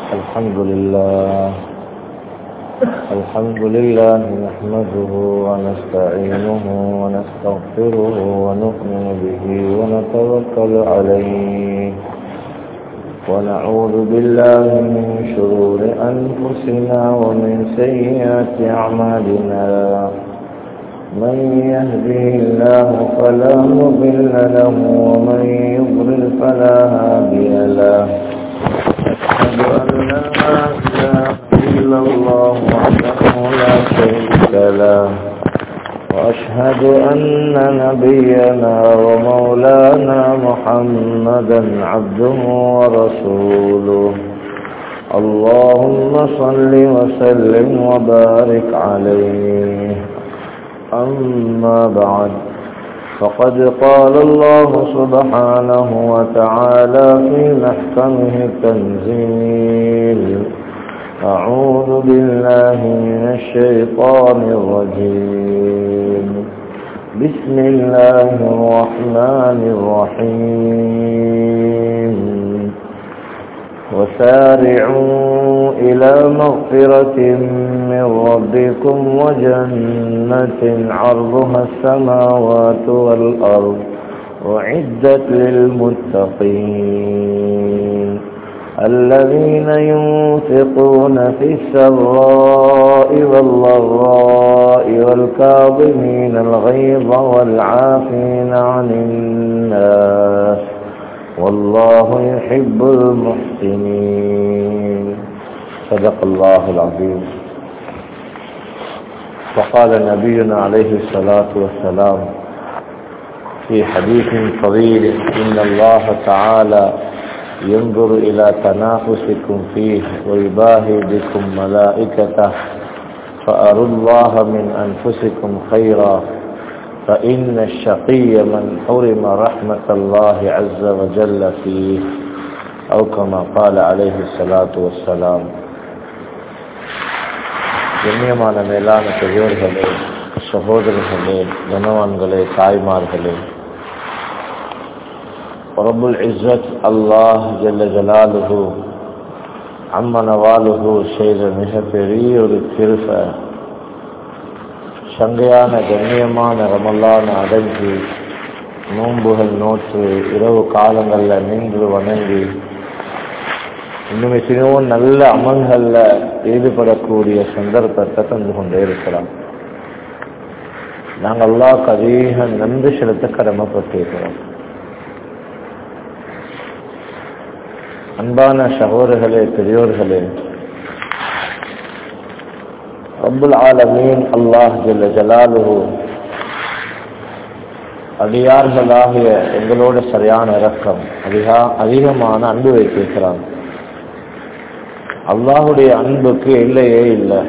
الحمد لله الحمد لله نحمده ونستعينه ونستغفره ونؤمن به ونتوكل عليه ونعوذ بالله من شرور أنفسنا ومن سيئات أعمالنا من يهده الله فلا مضل له ومن يضلل فلا هادي له أشهد أن لا إله إلا الله وحده لا شريك له وأشهد أن نبينا ومولانا محمدا عبده ورسوله اللهم صل وسلم وبارك عليه أما بعد فقد قال الله سبحانه وتعالى في محكمه التنزيل أعوذ بالله من الشيطان الرجيم بسم الله الرحمن الرحيم وسارعوا إلى مغفرة من ربكم وجنة عرضها السماوات والأرض وعدت للمتقين الذين ينفقون في السراء والضراء والكاظمين الغيظ والعافين عن الناس والله يحب المحسنين صدق الله العظيم وقال نبينا عليه الصلاة والسلام في حديث طويل إن الله تعالى ينظر إلى تنافسكم فيه ويباهي بكم ملائكته فأروا الله من أنفسكم خيرا فإن الشقي من حرم رحمة الله عز وجل فيه أو كما قال عليه الصلاة والسلام கண்ணியமான மேலான பெரியோர்களே சகோதரர்களே கனவான்களே தாய்மார்களே ரபுல் இஸ்ஸத் அல்லாஹ் ஜல்ல ஜலாலுஹு அம்மனவாலுஹு செய்த மிகப்பெரிய ஒரு திருப்ப சங்கையான கண்ணியமான ரமல்லான அடங்கி நோன்புகள் நோற்று இரவு காலங்களில் நின்று வணங்கி இன்னும் எத்தனையோ நல்ல அமல்களில் ஈடுபடக்கூடிய சந்தர்ப்பத்தை தந்து கொண்டே இருக்கிறோம் நாங்கள் அல்லாவுக்கு அதிக நன்றி செலுத்த கடமைப்பட்டிருக்கிறோம் அன்பான சகோதரர்களே பெரியோர்களே ரப்புல் ஆலமீன் அல்லாஹ் ஜல்ல ஜலாலுஹு அடியார்களாகிய எங்களோட சரியான இறக்கம் அதிகா அதிகமான அன்பு வைத்திருக்கிறான் அல்லாஹுடைய அன்புக்கு இல்லையே இல்லை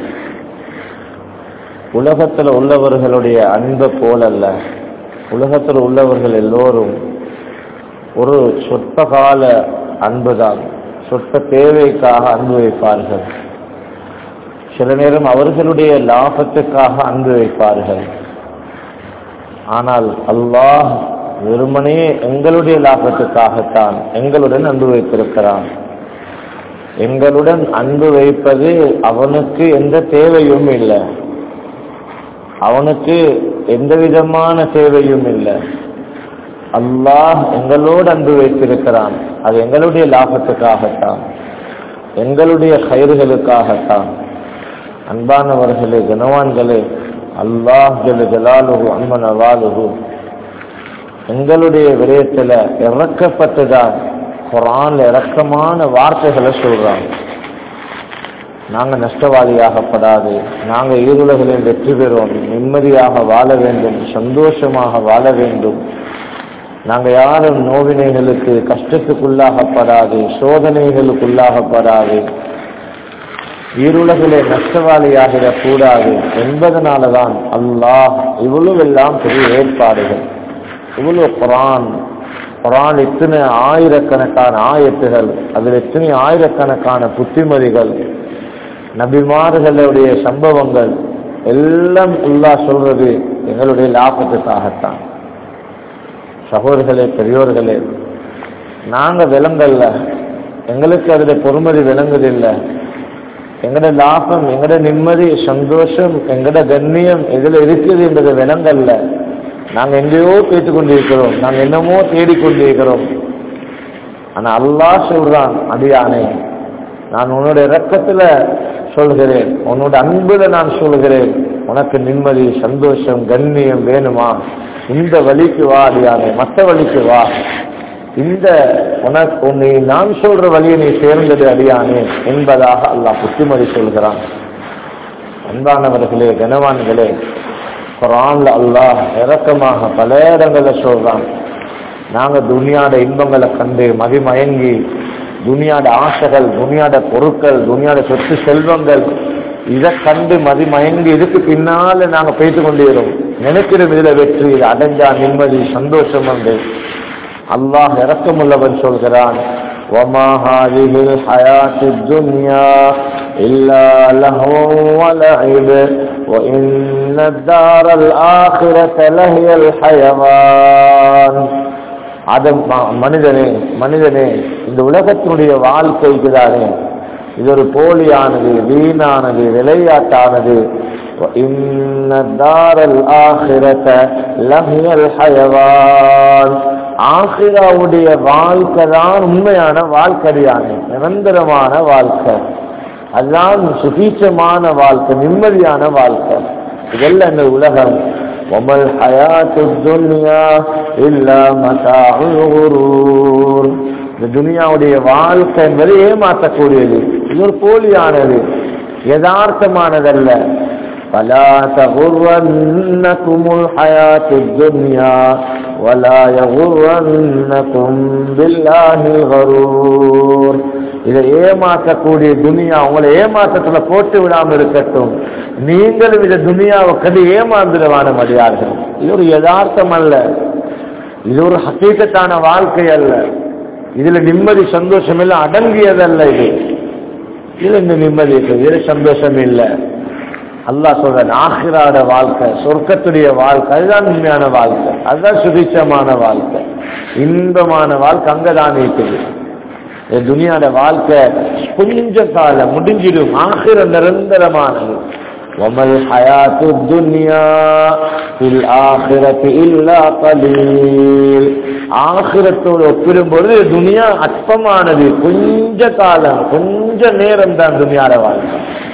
உலகத்தில் உள்ளவர்களுடைய அன்பை போலல்ல உலகத்தில் உள்ளவர்கள் எல்லோரும் ஒரு சொற்ப கால அன்புதான் சொற்ப தேவைக்காக அன்பு வைப்பார்கள் சில நேரம் அவர்களுடைய லாபத்துக்காக அன்பு வைப்பார்கள் ஆனால் அல்லாஹ் வெறுமனே எங்களுடைய லாபத்துக்காகத்தான் எங்களுடன் அன்பு வைத்திருக்கிறான் எங்களுடன் அன்பு வைப்பது அவனுக்கு எந்த தேவையும் இல்லை அவனுக்கு எந்த விதமான தேவையும் இல்லை அல்லாஹ் எங்களோடு அன்பு வைத்திருக்கிறான் அது எங்களுடைய லாபத்துக்காகத்தான் எங்களுடைய கயிறுகளுக்காகத்தான் அன்பானவர்களே கனவான்களே அல்லாஹ் ஜல ஜலாலுகு அன்மன் அவாலுகு எங்களுடைய விடயத்துல இறக்கப்பட்டுதான் குரான்ல இறக்கமான வார்த்தைகளை சொல்றாங்க நாங்க நஷ்டவாதியாகப்படாது நாங்க ஈருலகளில் வெற்றி பெறுவோம் நிம்மதியாக வாழ வேண்டும் சந்தோஷமாக வாழ வேண்டும் நாங்க யாரும் நோவினைகளுக்கு கஷ்டத்துக்குள்ளாகப்படாது சோதனைகளுக்குள்ளாகப்படாது ஈருலகிலே நஷ்டவாளியாகிடக் கூடாது என்பதனாலதான் அல்லாஹ் இவ்வளவு எல்லாம் பெரிய ஏற்பாடுகள் இவ்வளவு குரான் குரான் எத்தனை ஆயிரக்கணக்கான ஆயத்துகள் அதில் எத்தனை ஆயிரக்கணக்கான புத்திமதிகள் நபிமார்களுடைய சம்பவங்கள் எல்லாம் அல்லா சொல்றது எங்களுடைய லாபத்துக்காகத்தான் சகோதரர்களே பெரியோர்களே நாங்க விலங்கல்ல எங்களுக்கு அதுல பொறுமதி விளங்குதில்லை எங்கட லாபம் எங்கட நிம்மதி சந்தோஷம் எங்கட கண்ணியம் எதுல இருக்குது என்றது விளங்கல்ல நாங்க எங்கேயோ கேட்டுக் கொண்டிருக்கிறோம் நாங்க என்னமோ தேடிக்கொண்டிருக்கிறோம் ஆனா அல்லாஹ் சொல்றான் அடியானே நான் உன்னோட இரக்கத்துல சொல்கிறேன் உன்னோட அன்புல நான் சொல்கிறேன் உனக்கு நிம்மதி சந்தோஷம் கண்ணியம் வேணுமா இந்த வழிக்கு வா அடியானே மற்ற வழிக்கு வா இந்த உனக்கு உன்னை நான் சொல்ற வழியை நீ சேர்ந்தது அடியானே என்பதாக அல்லாஹ் புத்திமதி சொல்கிறான் அன்பானவர்களே கனவான்களே குரான்ல அல்லாஹ் இறக்கமாக பல இடங்கள்ல சொல்றான் நாங்க துனியாட இன்பங்களை கண்டு மதிமயங்கி துனியாட ஆசைகள் துனியாட பொருட்கள் துனியாட சொத்து செல்வங்கள் இதை கண்டு மதிமயங்கி இதுக்கு பின்னால நாங்க பேசிக் கொண்டிருக்கிறோம் நினைக்கிறோம் இதுல வெற்றி இது அடைஞ்சா நிம்மதி சந்தோஷம் வந்து அல்லாஹ் இறக்கமுள்ளவன் சொல்கிறான் وما هذه الحياة الدنيا إلا لهو ولعب وإن الدار الآخرة لهي الحيوان அதம் மனிதனே மனிதனே இந்த உலகத்தினுடைய வாழ்க்கைக்கு தானே இது ஒரு போலியானது வீணானது விளையாட்டானது இன்ன தாரல் ஆகிரத லஹியல் ஹயவான் ஆகிராவுடைய வாழ்க்கை தான் உண்மையான வாழ்க்கையான நிரந்தரமான வாழ்க்கை அதுதான் சுபீட்சமான வாழ்க்கை நிம்மதியான வாழ்க்கை இதெல்லாம் இந்த உலகம் وما الحياة الدنيا إلا متاع الغرور இந்த துனியாவுடைய வாழ்க்கை என்பது ஏமாற்றக்கூடியது இது ஒரு போலியானது யதார்த்தமானதல்ல فلا تغرنكم الحياة الدنيا ولا يغرنكم بالله الغرور இதை ஏமாற்றக்கூடிய துனியா உங்களை ஏமாற்றத்துல போட்டு விடாம இருக்கட்டும் நீங்களும் இந்த துனியாவை கண்டு ஏமாந்துடவான மடியார்கள் இது ஒரு யதார்த்தம் அல்ல இது ஒரு ஹக்கீக்கத்தான வாழ்க்கை அல்ல இதுல நிம்மதி சந்தோஷம் இல்லை அடங்கியதல்ல இது இதுல இந்த நிம்மதி இருக்கு இதுல சந்தோஷம் இல்லை அல்லாஹ் சொல்ற ஆஹிராட வாழ்க்கை சொர்க்கத்துடைய வாழ்க்கை அதுதான் உண்மையான வாழ்க்கை அதுதான் சுபிச்சமான வாழ்க்கை இன்பமான வாழ்க்கை அங்கதான் இருக்குது துனியாட வாழ்க்கை கொஞ்ச காலம் முடிஞ்சிடும் ஆகிற நிரந்தரமானது وما الحياة الدنيا في الآخرة إلا قليل ஆகிரத்தோடு ஒப்பிடும்போது துனியா அற்பமானது கொஞ்ச காலம் கொஞ்ச நேரம் தான் துனியாட வாழ்க்கை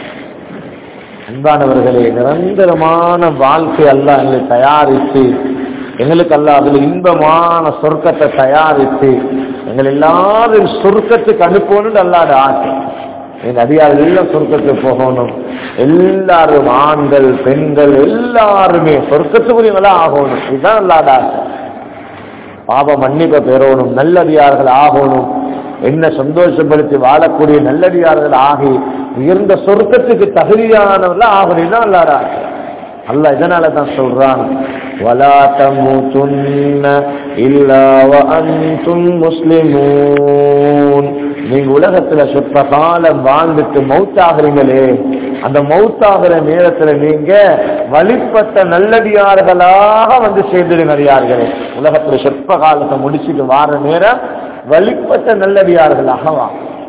அன்பானவர்களே நிரந்தரமான வாழ்க்கை அல்ல எங்களை தயாரித்து எங்களுக்கு அல்ல அதுல இன்பமான சொர்க்கத்தை தயாரித்து எங்கள் எல்லாரும் சொர்க்கத்துக்கு அனுப்பணும்னு அல்லாட ஆசை எங்க அதிகாரிகள் எல்லாம் சொர்க்கத்துக்கு போகணும் எல்லாரும் ஆண்கள் பெண்கள் எல்லாருமே சொர்க்கத்துக்குரியவங்களா ஆகணும் இதுதான் அல்லாட ஆசை பாப மன்னிப்பை பெறணும் நல்லடியார்கள் ஆகணும் என்ன சந்தோஷப்படுத்தி வாழக்கூடிய நல்லடியார்கள் ஆகி உயர்ந்த சொர்க்கத்துக்கு தகுதியானவர்கள் ஆகணும் தான் அல்லாட ஆசை அல்ல இதனால தான் சொல்றான் ولا تموتن إلا وأنتم مسلمون நீங்க உலகத்துல சொற்ப காலம் வாழ்ந்துட்டு மௌத்தாகிறீங்களே அந்த மௌத்தாகிற நேரத்துல நீங்க வழிபட்ட நல்லடியார்களாக வந்து சேர்ந்துடுங்க அடியார்களே உலகத்துல சொற்ப காலத்தை முடிச்சுட்டு வார நேரம் வழிபட்ட நல்லடியார்களாக வா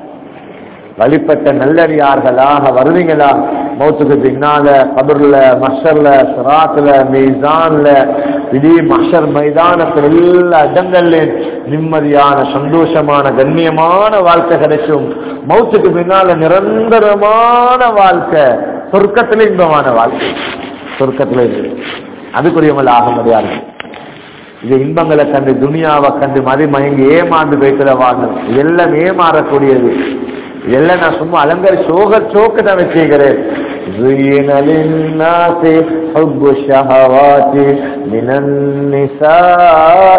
வழிபட்ட நல்லடியார்களாக வருவீங்களா மௌத்துக்கு பின்னால கபர்ல மஷர்ல சிராத்துல மீசான்ல இடி மஷர் மைதானத்தில் எல்லா இடங்கள்லயும் நிம்மதியான சந்தோஷமான கண்ணியமான வாழ்க்கை கிடைக்கும் மௌத்துக்கு பின்னால நிரந்தரமான வாழ்க்கை சொர்க்கத்தில இன்பமான வாழ்க்கை சொர்க்கத்தில அதுக்குரியவங்கள் ஆக முடியாது இது இன்பங்களை கண்டு துனியாவை கண்டு மதி மயங்கி ஏமாந்து வைக்கிற வாழ்ந்து எல்லாம் ஏமாறக்கூடியது இதெல்லாம் நான் சும்மா அலங்கரி சோக சோக்க தான் வச்சுக்கிறேன் زين للناس حب الشهوات من النساء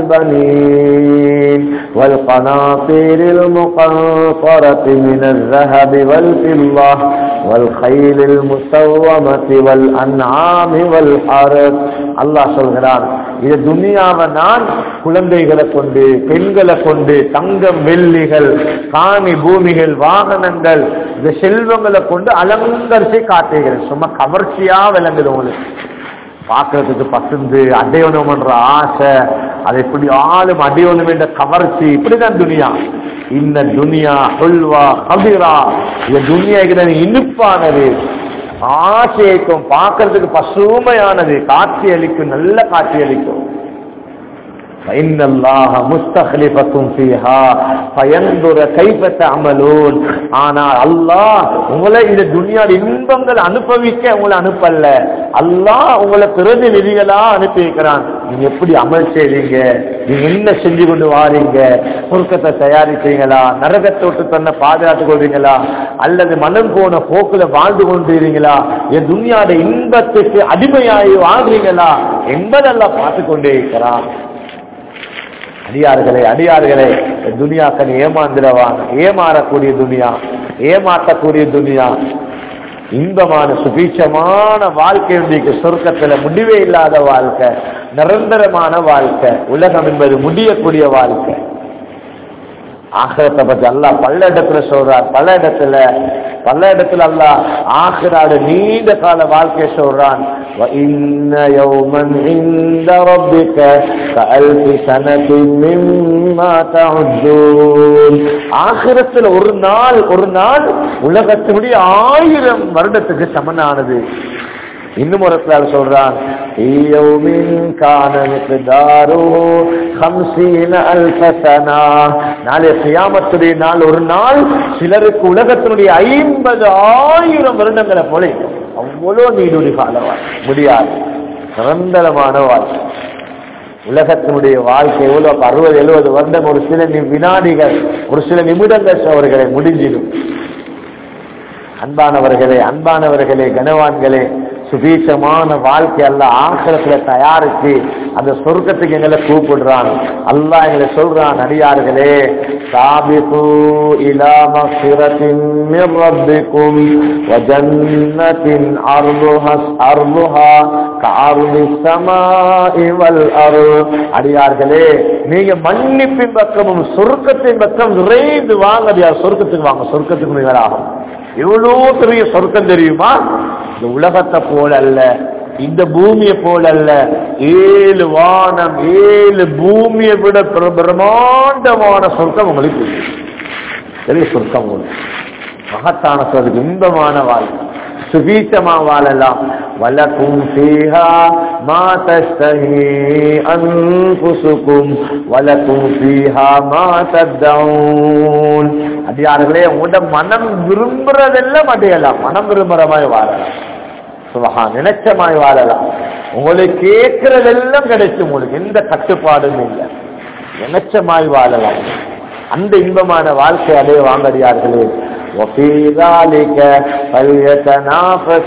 والبنين والقناطير المقنطرة من الذهب والفضة والخيل المسومة والأنعام والحرث الله சொல்கிறான் இது துனியாவை நான் குழந்தைகளை கொண்டு பெண்களை கொண்டு தங்கம் வெள்ளிகள் காணி பூமிகள் வாகனங்கள் இந்த செல்வங்களை கொண்டு அலங்கரிச்சு காட்டுகிறேன் சும்மா கவர்ச்சியா விளங்குது உங்களுக்கு பார்க்கறதுக்கு பசந்து அடையணும் என்ற ஆசை அதை எப்படி ஆளும் அடையணும் என்ற கவர்ச்சி இப்படிதான் துனியா இந்த துனியா ஹுல்வா ஹபிரா இந்த துனியா இனிப்பானது ஆசைக்கும் பார்க்கறதுக்கு பசுமையானது காட்சி அளிக்கும் நல்ல காட்சி அளிக்கும் فإن الله مستخلفكم فيها فينظر كيف تعملون ஆனால் அல்லாஹ் உங்களை இந்த துனியாட இன்பங்கள் அனுபவிக்க உங்களை அனுப்பல்ல அல்லாஹ் உங்களை பிரதிநிதிகளா அனுப்பி வைக்கிறான் நீங்க எப்படி அமல் செய்றீங்க நீங்க என்ன செஞ்சு கொண்டு வாரீங்க சுருக்கத்தை தயாரிச்சீங்களா நரகத்தை விட்டு தன்னை பாதுகாத்துக் கொள்றீங்களா அல்லது மனம் போன போக்குல வாழ்ந்து கொண்டிருக்கிறீங்களா என் துனியாட இன்பத்துக்கு அடிமையாகி வாழ்றீங்களா என்பதெல்லாம் பார்த்து கொண்டே இருக்கிறான் அடியார்களே அடியார்களே துனியாக்கள் ஏமாந்திரவான் ஏமாறக்கூடிய துனியா ஏமாற்றக்கூடிய துனியா இன்பமான சுபீட்சமான வாழ்க்கை இன்றைக்கு சொர்க்கத்துல முடிவே இல்லாத வாழ்க்கை நிரந்தரமான வாழ்க்கை உலகம் என்பது முடியக்கூடிய வாழ்க்கை ஆகிரத்தை பத்தி அல்லாஹ் பல இடத்துல சொல்றார் பல இடத்துல பல இடத்துல அல்லாஹ் ஆகிராடு நீண்ட கால வாழ்க்கை சொல்றான் وَإِنَّ يَوْمًا عِندَ رَبِّكَ كَأَلْفِ سَنَةٍ مِّمَّا تَعُدُّونَ ஆகிரத்தில் ஒரு நாள் ஒரு நாள் உலகத்தினுடைய ஆயிரம் வருடத்துக்கு சமனானது இன்னும் ஒரு இடத்துல சொல்றான் நாளைய சியாமத்துடைய நாள் ஒரு நாள் சிலருக்கு உலகத்தினுடைய ஐம்பது ஆயிரம் வருடங்களை போல அவ்வளோ நீடுடி காலவா முடியாது நிரந்தரமான வாழ்க்கை உலகத்தினுடைய வாழ்க்கை எவ்வளவு அறுபது எழுபது வருடம் ஒரு சில நி- வினாடிகள் ஒரு சில நிமிடங்கள் அவர்களை முடிஞ்சிடும் அன்பானவர்களே அன்பானவர்களே கனவான்களே சுபீட்சமான வாழ்க்கை அல்ல ஆக்கிரத்துல தயாரிச்சு அந்த சொர்க்கத்துக்கு எங்களை கூப்பிடுறான் அல்லாஹ் எங்களை சொல்றான் அடியார்களே சாபிகு இலா மக்ஃபிரத்தின் மிர் ரப்பிக்கும் வஜன்னத்தின் அர்லுஹஸ் அர்லுஹா கஅர்லி ஸமாஇ வல் அர்த் அடியார்களே நீங்க மன்னிப்பின் பக்கமும் சொர்க்கத்தின் பக்கம் விரைந்து வாங்க அடியார் சொர்க்கத்துக்கு வாங்க சொர்க்கத்துக்கு நிகராகும் எவ்வளவு பெரிய சொர்க்கம் தெரியுமா இந்த உலகத்தை போல அல்ல இந்த பூமியை போல அல்ல ஏழு வானம் ஏழு பூமியை விட பிர- பிரம்மாண்டமான சொர்க்கம் உங்களுக்கு இருக்கு. பெரிய சொர்க்கம் உங்களுக்கு மகத்தான சொர்க்கம் இன்பமான வாழ்க்கை சுபீச்சமா வாழலாம் வலக்கும் ஃபீஹா மா தஸ்தஹி அன்ஃபுசுக்கும் வலக்கும் ஃபீஹா மா தத்தஊன் அடியார்களே உங்களோட மனம் விரும்புறதெல்லாம் அடையலாம் மனம் விரும்புற மாதிரி வாழலாம் சுபஹா நினைச்ச மாதிரி வாழலாம் உங்களுக்கு கேட்கறதெல்லாம் கிடைக்கும் உங்களுக்கு எந்த கட்டுப்பாடும் இல்லை நினைச்ச மாதிரி வாழலாம் அந்த இன்பமான வாழ்க்கை அடைய வாங்கடியார்களே وفي ذلك فليتنافس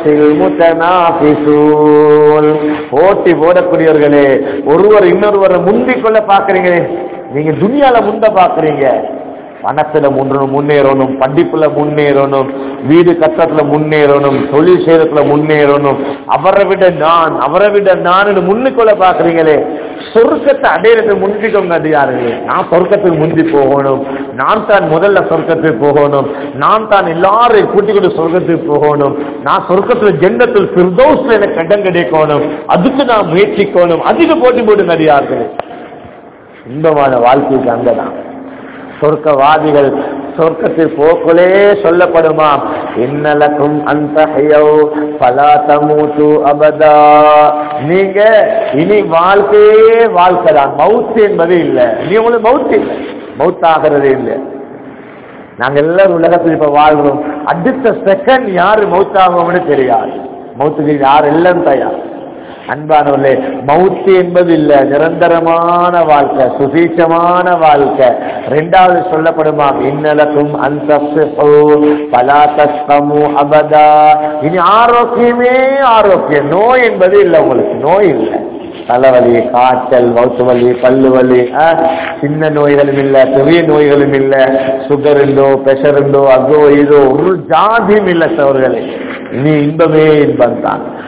المتنافسون போட்டி போடக்கூடியவர்களே ஒருவர் இன்னொருவரை முந்திக் கொள்ள பாக்குறீங்களே நீங்க துனியால முந்த பாக்குறீங்க பணத்துல முன்னணும் முன்னேறணும் படிப்புல முன்னேறணும் வீடு கட்டத்துல முன்னேறணும் தொழில் செய்யறதுல முன்னேறணும் அவரை விட நான் அவரை விட நான் முன்னுக்கொள்ள பாக்குறீங்களே சொர்க்கத்தை அடையிறது முந்திக்கோங்க அதிகாரிகளே நான் சொர்க்கத்துக்கு முந்தி போகணும் நான் தான் முதல்ல சொர்க்கத்துக்கு போகணும் நான் தான் எல்லாரையும் கூட்டிக் கொண்டு சொர்க்கத்துக்கு போகணும் நான் சொர்க்கத்துல ஜெண்டத்தில் ஃபிர்தௌஸ்ல எனக்கு இடம் கிடைக்கணும் அதுக்கு நான் முயற்சிக்கணும் அதிக போட்டி போடுங்க அதிகாரிகளே இன்பமான வாழ்க்கைக்கு அங்கதான் சொர்க்கவாதிகள் சொர்க்கத்தில் போக்குலே சொல்லப்படுமா இன்னலக்கும் அந்த பலா தமூத்து அபதா நீங்க இனி வாழ்க்கையே வாழ்க்கைதான் மவுத்து என்பது இல்லை நீ உங்களுக்கு மவுத்து இல்லை மவுத்தாகிறது இல்லை நாங்க எல்லாரும் உலகத்தில் இப்ப வாழ்றோம் அடுத்த செகண்ட் யாரு மவுத்தாகும்னு தெரியாது மவுத்துக்கு யார் எல்லாம் தயார் அன்பானவர்களே மவுத்து என்பது இல்ல நிரந்தரமான வாழ்க்கை சுசீட்சமான வாழ்க்கை ரெண்டாவது சொல்லப்படுமாம் இன்னலக்கும் அந்த பலா தஸ்தமு அபதா இனி ஆரோக்கியமே ஆரோக்கியம் நோய் என்பது இல்லை உங்களுக்கு நோய் இல்லை தலைவலி காய்ச்சல் வவுத்து வலி பல்லு வலி ஆ, சின்ன நோய்களும் இல்ல பெரிய நோய்களும் இல்ல சுகர் உண்டோ பிரஷர் உண்டோ அதோ இதோ ஒரு ஜாதியும் இல்ல சவர்களே இனி இன்பமே இன்பம் தான்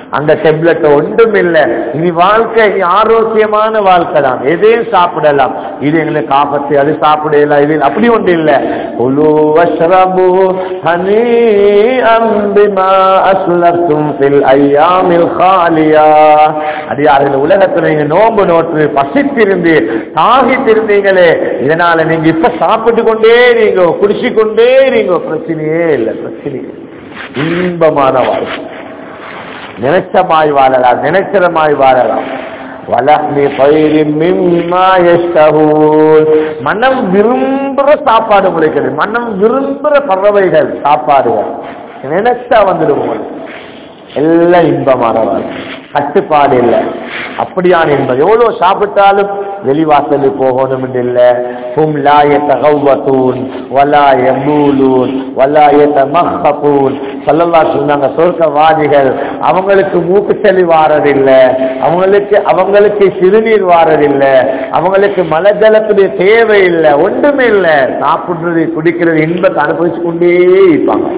அந்த டெப்லெட் ஒன்றும் இல்லை இனி வாழ்க்கை இனி ஆரோக்கியமான வாழ்க்கை தான் எதையும் சாப்பிடலாம் இது எங்களுக்கு ஆபத்து அது சாப்பிடலாம் இது அப்படி ஒன்று இல்லை குலு வஷ்ரபு ஹனி அம்பிமா அஸ்லத்தும் ஃபில் ஐயாமில் காலியா அடியார்கள் உலகத்துல நீங்க நோன்பு நோற்று பசித்திருந்து தாகித்திருந்தீங்களே இதனால நீங்க இப்ப சாப்பிட்டு கொண்டே நீங்க குடிச்சு கொண்டே நீங்க பிரச்சனையே இல்லை பிரச்சனையே இன்பமான வாழ்க்கை நினைச்சமாய் வாழலாம் நினைக்கிறமாய் வாழலாம் வலஹ்மி பயிரின் மிம்மா யஷ்தஹூன் மனம் விரும்புற சாப்பாடு முளைக்கிறது மனம் விரும்புற பறவைகள் சாப்பாடுகள் நினைச்சா வந்துடும் உங்களுக்கு எல்லாம் இன்பமான வாழ்க்கை கட்டுப்பாடு இல்லை அப்படியான இன்பம் எவ்வளவு சாப்பிட்டாலும் வெளிவாசலுக்கு போகணும் இல்ல ஹும் லா யதகவ்வதூன் வலா யபூலூன் வலா யதமஹபூன் ஸல்லல்லாஹு சொன்னாங்க சொர்க்கவாதிகள் அவங்களுக்கு மூக்கு சளி வாரதில்லை அவங்களுக்கு அவங்களுக்கு சிறுநீர் வாரதில்லை அவங்களுக்கு மலஜலத்துடைய தேவை இல்லை ஒன்றுமே இல்லை சாப்பிடுறது குடிக்கிறது இன்பத்தை அனுபவிச்சு கொண்டே இருப்பாங்க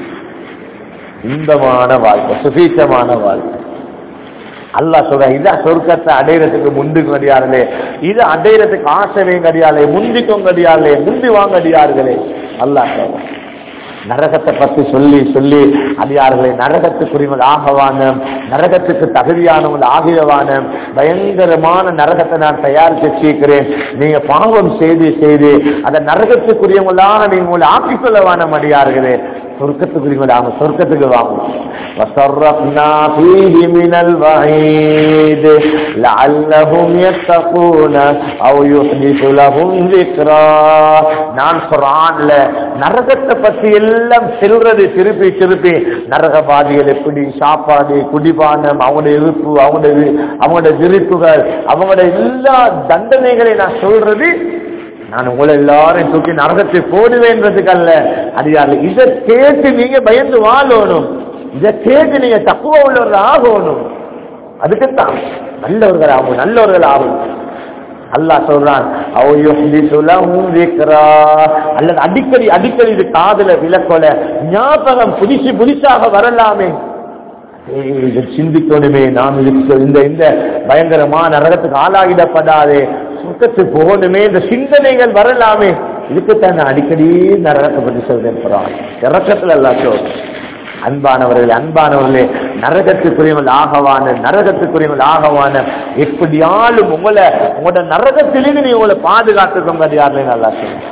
இன்பமான வாழ்க்கை சுபீச்சமான வாழ்க்கை அல்லாஹ் சொல்ற இதான் சொர்க்கத்தை அடையிறதுக்கு முந்துக்கு அடியார்களே இது அடையிறதுக்கு ஆசையும் கடியாலே முந்திக்கும் கடியார்களே முந்தி வாங்க அடியார்களே அல்லாஹ் சொல்றான் நரகத்தை பத்தி சொல்லி சொல்லி அடியார்களை நரகத்துக்குரியவள் ஆகவானம் நரகத்துக்கு தகுதியானவள் ஆகியவானம் பயங்கரமான நரகத்தை நான் தயாரித்து வச்சிருக்கிறேன் நீங்க பாவம் செய்து செய்து அதை நரகத்துக்குரியவங்களாக நீங்க உங்களை ஆக்கிக் கொள்ள வானம் அடியார்களே சொர்க்கத்துக்குரியவங்க அவங்க சொர்க்கத்துக்கு வாங்க وصرفنا فيه من الوعيد لعلهم يتقون او يحدث لهم ذكرا நான் குர்ஆன்ல நரகத்தை பத்தி எல்லாம் செல்றது திருப்பி திருப்பி நரகவாதிகள் எப்படி சாப்பாடு குடிபானம் அவங்களுடைய இருப்பு அவங்களுடைய அவங்களுடைய விரிப்புகள் அவங்களுடைய எல்லா தண்டனைகளை நான் சொல்றது நான் உங்களை எல்லாரும் தூக்கி நரகத்தை போடுவேன்றதுக்கு அல்ல அடியாரு இதை கேட்டு நீங்க பயந்து வாழணும் இதை கேட்டு நீங்க தக்குவ உள்ளவர்கள் ஆகணும் அதுக்குத்தான் நல்லவர்கள் ஆகும் நல்லவர்கள் ஆகும் அல்லாஹ் சொல்றான் அவ் யுஹ்திசு லஹும் ذِكْرًا. அல்லது அடிக்கடி அடிக்கடி இது காதுல விளக்கொல ஞாபகம் புதுசு புதுசாக வரலாமே ஏய், இதை சிந்திக்கணுமே நாம் இதுக்கு இந்த இந்த பயங்கரமான நரகத்துக்கு ஆளாகிடப்படாதே சுத்தத்துக்கு போகணுமே இந்த சிந்தனைகள் வரலாமே இதுக்குத்தான் நான் அடிக்கடி நரகத்தை பற்றி சொல்றேன் போறான் இறக்கத்துல எல்லாத்தையும் அன்பானவர்களே அன்பானவர்களே நரகத்துக்குரியவள் ஆகவான நரகத்துக்குரியவள் ஆகவான எப்படியாலும் உங்களை உங்களோட நரகத்திலிருந்து நீ உங்களை பாதுகாத்துக்கோங்க அது யாருமே நல்லா சொல்லுங்க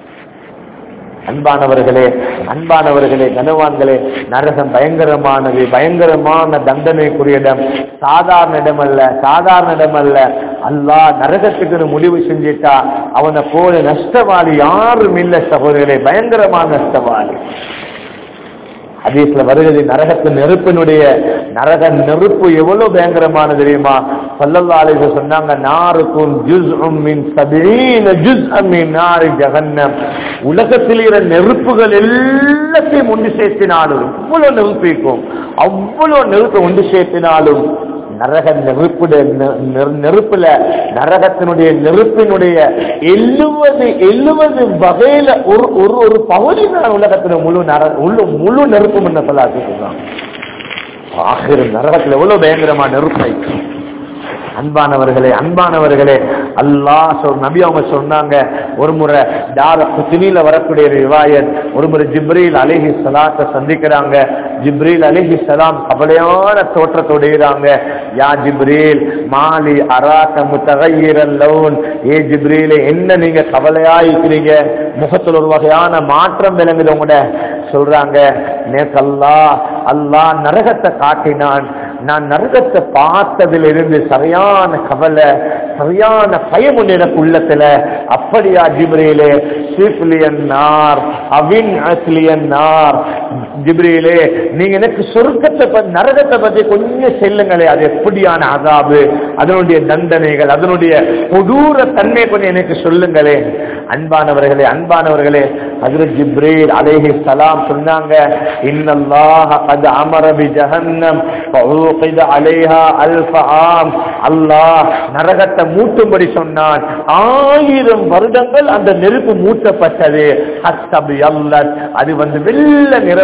அன்பானவர்களே அன்பானவர்களே கனவான்களே நரகம் பயங்கரமானது பயங்கரமான தண்டனைக்குரிய இடம் சாதாரண இடம் அல்ல சாதாரண இடம் அல்ல அல்லாஹ் நரகத்துக்கு முடிவு செஞ்சிட்டா அவனை போல நஷ்டவாளி யாரும் இல்லை சகோதரர்களே பயங்கரமான நஷ்டவாளி ஹதீஸ்ல வருகிறது நரகத்து நெருப்பினுடைய நரக நெருப்பு எவ்வளவு பயங்கரமானது தெரியுமா சல்லல்லா அலைஹி சொன்னாங்க நாருக்கும் ஜுஸ்உம் மின் சபீன ஜுஸ்அம் மின் நாரி ஜஹன்னம் உலகத்தில் இருக்கிற நெருப்புகள் எல்லாத்தையும் ஒன்று சேர்த்தினாலும் இவ்வளவு நெருப்பு இருக்கும் அவ்வளவு நெருப்பை ஒன்று சேர்த்தினாலும் நரக நெருப்புடைய நெ- நெ- நெருப்புல நரகத்தினுடைய நெருப்பினுடைய எழுவது எழுவது வகையில ஒரு ஒரு ஒரு பகுதி தான் உலகத்துல முழு நர முழு முழு நெருப்பும் என்ன சொல்ல சொல்றான் ஆகிற நரகத்துல எவ்வளவு பயங்கரமா நெருப்பை அன்பானவர்களே அன்பானவர்களே அல்லாஹ் சொல் நபி அவங்க சொன்னாங்க ஒரு முறை தார குத்தினில வரக்கூடிய ரிவாயத் ஒரு முறை ஜிப்ரீல் அலிஹி சலாத்தை சந்திக்கிறாங்க ஜிப்ரீல் அலிஹி சலாம் கவலையான தோற்றத்தோடுகிறாங்க யா ஜிப்ரீல் மாலி அராக்க முத்தகையிரல் லவுன் ஏ ஜிப்ரீலே என்ன நீங்க கவலையாயிருக்கிறீங்க முகத்தில் ஒரு வகையான மாற்றம் விளங்குது உங்களோட சொல்றாங்க நேற்று அல்லாஹ் அல்லாஹ் நரகத்தை காட்டினான் நான் நரகத்தை பார்த்ததில் இருந்து சரியான கவலை சரியான பயம் ஒன்று எனக்கு உள்ளத்துல அப்படியா ஜிப்ரீலே சிப்லியன் நார் அவின் அஸ்லியன் நார் ஜிப்ரீலே நீங்க எனக்கு சொர்க்கத்தை பத்தி நரகத்தை பத்தி கொஞ்சம் செல்லுங்களே அது எப்படியான அதாபு அதனுடைய தண்டனைகள் அதனுடைய கொடூர தன்மை கொஞ்சம் எனக்கு சொல்லுங்களே அன்பானவர்களே அன்பானவர்களே ஹஜ்ரத் ஜிப்ரீல் அலைஹி சலாம் சொன்னாங்க இன்னல்லாஹ கத் அமர பி ஜஹன்னம் ஃபஊகித அலைஹா அல்ஃப ஆம் அல்லாஹ் நரகத்தை மூட்டும்படி சொன்னான் ஆயிரம் வருடங்கள் அந்த நெருப்பு மூட்டப்பட்டது ஹத்தபி அல்லத் அது வந்து வெள்ள நிற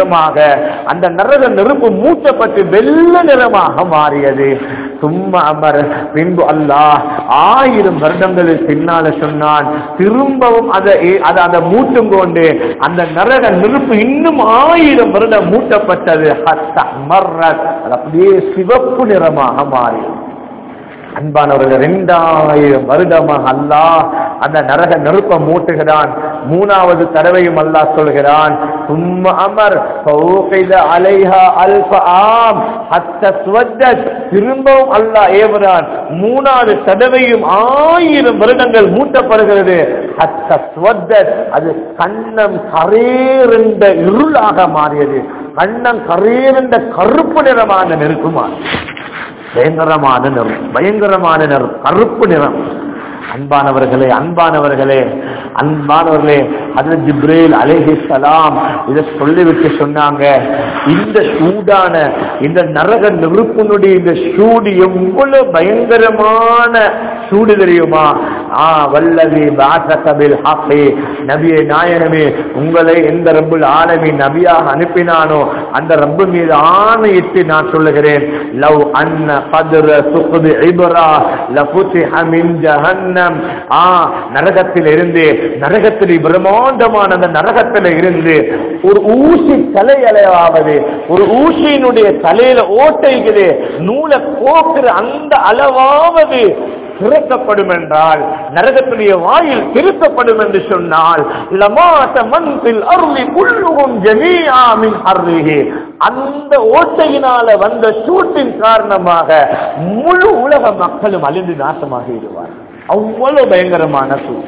நிறமாக அந்த நரக நெருப்பு மூட்டப்பட்டு வெள்ள நிறமாக மாறியது சும்மா அமர் பின்பு அல்லாஹ் ஆயிரம் வருடங்களில் பின்னால சொன்னான் திரும்பவும் அதை அதை அதை மூட்டும் கொண்டு அந்த நரக நெருப்பு இன்னும் ஆயிரம் வருடம் மூட்டப்பட்டது ஹத்தா மர்ரத். அது அப்படியே சிவப்பு நிறமாக மாறியது அன்பானவர்கள் இரண்டாயிரம் வருடமாக அல்லாஹ் அந்த நரக நெருப்ப மூட்டுகிறான் மூணாவது தடவையும் அல்லாஹ் சொல்கிறான் சும்ம அமர் ஃபௌகித அலைஹா அல்ஃப ஆம் ஹத்த ஸ்வத்தத் திரும்பவும் அல்லாஹ் ஏவுறான் மூணாவது தடவையும் ஆயிரம் வருடங்கள் மூட்டப்படுகிறது ஹத்த ஸ்வத்தத் அது கண்ணம் கரேறிந்த இருளாக மாறியது கண்ணம் கரேறிந்த கருப்பு நிறமான நெருக்குமாறு பயங்கரமான நிறம் பயங்கரமான நிறம் கருப்பு நிறம் அன்பானவர்களே அன்பானவர்களே அன்பானவர்களே அதுல ஜிப்ரேல் அலேஹி சலாம் இதை சொல்லிவிட்டு சொன்னாங்க இந்த சூடான இந்த நரக நெருப்பினுடைய இந்த சூடு எவ்வளவு பயங்கரமான சூடு தெரியுமா ஆ வல்லவி பாசகபில் ஹாஃபே நபியே நாயனமே உங்களை எந்த ரப்புல் ஆலமி நபியாக அனுப்பினானோ அந்த ரப்பு மீது ஆணையிட்டு நான் சொல்லுகிறேன் லவ் அன்ன கதுர சுகுது இபரா லஃபுதிஹ மின் ஜஹன்னம் ஆ நரகத்தில் இருந்து நரகத்தில் பிரம்மாண்டமான அந்த நரகத்தில் இருந்து ஒரு ஊசி தலையளவாவது ஒரு ஊசியினுடைய தலையில ஓட்டைக்குது நூலை போக்குற அந்த அளவாவது திறக்கப்படும் என்றால் நரகத்துடைய வாயில் திருத்தப்படும் என்று சொன்னால் லமாத மன்பில் அருளி குள்ளுகும் ஜமீஆமின் அருளிகே அந்த ஓட்டையினால வந்த சூட்டின் காரணமாக முழு உலக மக்களும் அழிந்து நாசமாகிடுவார் அவ்வளவு பயங்கரமான சூழ்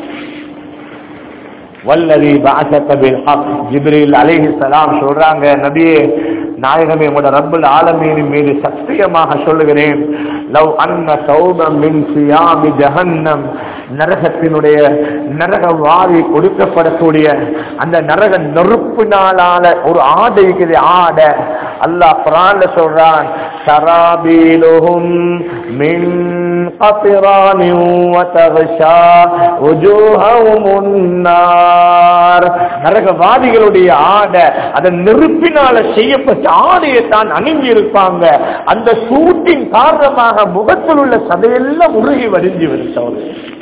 வல்லதி பாசகபில் ஹக் ஜிப்ரீல் அலைஹி சலாம் சொல்றாங்க நபியே நாயகமே உங்களோட ரப்பல் ஆலமீனின் மீது சத்தியமாக சொல்லுகிறேன் லவ் அன்ன சௌபம் மின் சியாமி ஜஹன்னம் நரகத்தினுடைய நரக வாரி கொடுக்கப்படக்கூடிய அந்த நரக நெருப்பினாலான ஒரு ஆடை இருக்குது ஆடை அல்லாஹ் குரான்ல சொல்றான் சராபீலுஹும் மின் قطران وتغشى وجوههم النار நரகவாதிகளுடைய ஆடை அதன் நெருப்பினால செய்யப்பட்ட ஆடையை தான் அணிஞ்சு இருப்பாங்க அந்த சூட்டின் காரணமாக முகத்தில் உள்ள சதையெல்லாம் உருகி வடிஞ்சு விடுத்தவர்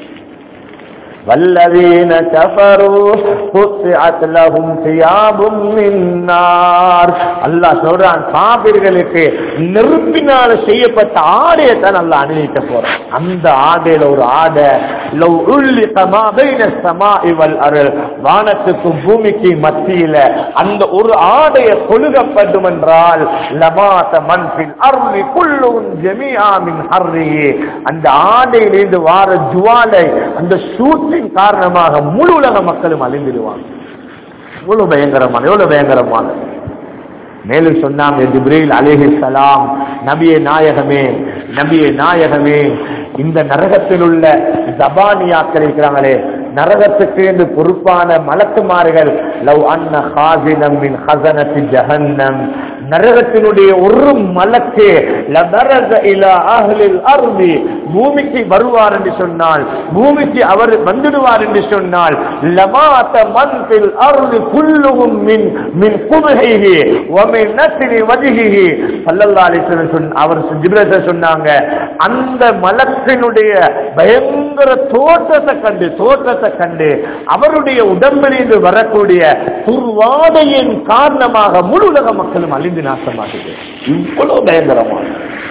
والذين كفروا قطعت لهم ثياب من نار அல்லாஹ் சொல்றான் காபிர்களுக்கு நெருப்பினால செய்யப்பட்ட ஆடையை தான் அல்லாஹ் அணிவிக்க போறான் அந்த ஆடையில ஒரு ஆடை லவ் உல்லிக மா பைன ஸமாஇ வல் அர்ள் வானத்துக்கும் பூமிக்கு மத்தியில அந்த ஒரு ஆடையை கொழுகப்படும் என்றால் லமாத மன்பில் அர்லி குல்லுன் ஜமீஆ மின் ஹர்ரிஹி அந்த ஆடையிலிருந்து வார ஜுவாலை அந்த சூட்டின் காரணமாக முழு உலக மக்களும் அழிந்துடுவாங்க இவ்வளவு பயங்கரமான எவ்வளவு பயங்கரமான மேலும் சொன்னாங்க ஜிப்ரீல் அலிஹி சலாம் நபியே நாயகமே நபியே நாயகமே இந்த நரகத்தில் உள்ள ஜபானியாக்கள் இருக்கிறாங்களே நரகத்துக்கு என்று பொறுப்பான மலக்குமார்கள் லவ் அன்ன ஹாசினம் மின் ஹசனத்தி ஜஹன்னம் நரகத்தினுடைய ஒரு மலக்கு லபரஸ இலா அஹ்லில் அர்தி பூமிக்கு வருவார் என்று சொன்னால் பூமிக்கு அவர் வந்துடுவார் என்று சொன்னால் லமாத மன் ஃபில் அர்தி குல்லுஹும் மின் மின் குபஹிஹி வ மின் நஸ்ரி வஜ்ஹிஹி ஸல்லல்லாஹு அலைஹி வஸல்லம் சொன்ன அவர் ஜிப்ரீல் சொன்னாங்க அந்த மலக்கினுடைய பயங்கர தோற்றத்தை கண்டு தோற்றத்தை கண்டு அவருடைய உடம்பிலிருந்து வரக்கூடிய துர்வாதையின் காரணமாக முழு உலக மக்களும் அழிந்து நாசமாகுது இவ்வளவு பயங்கரமான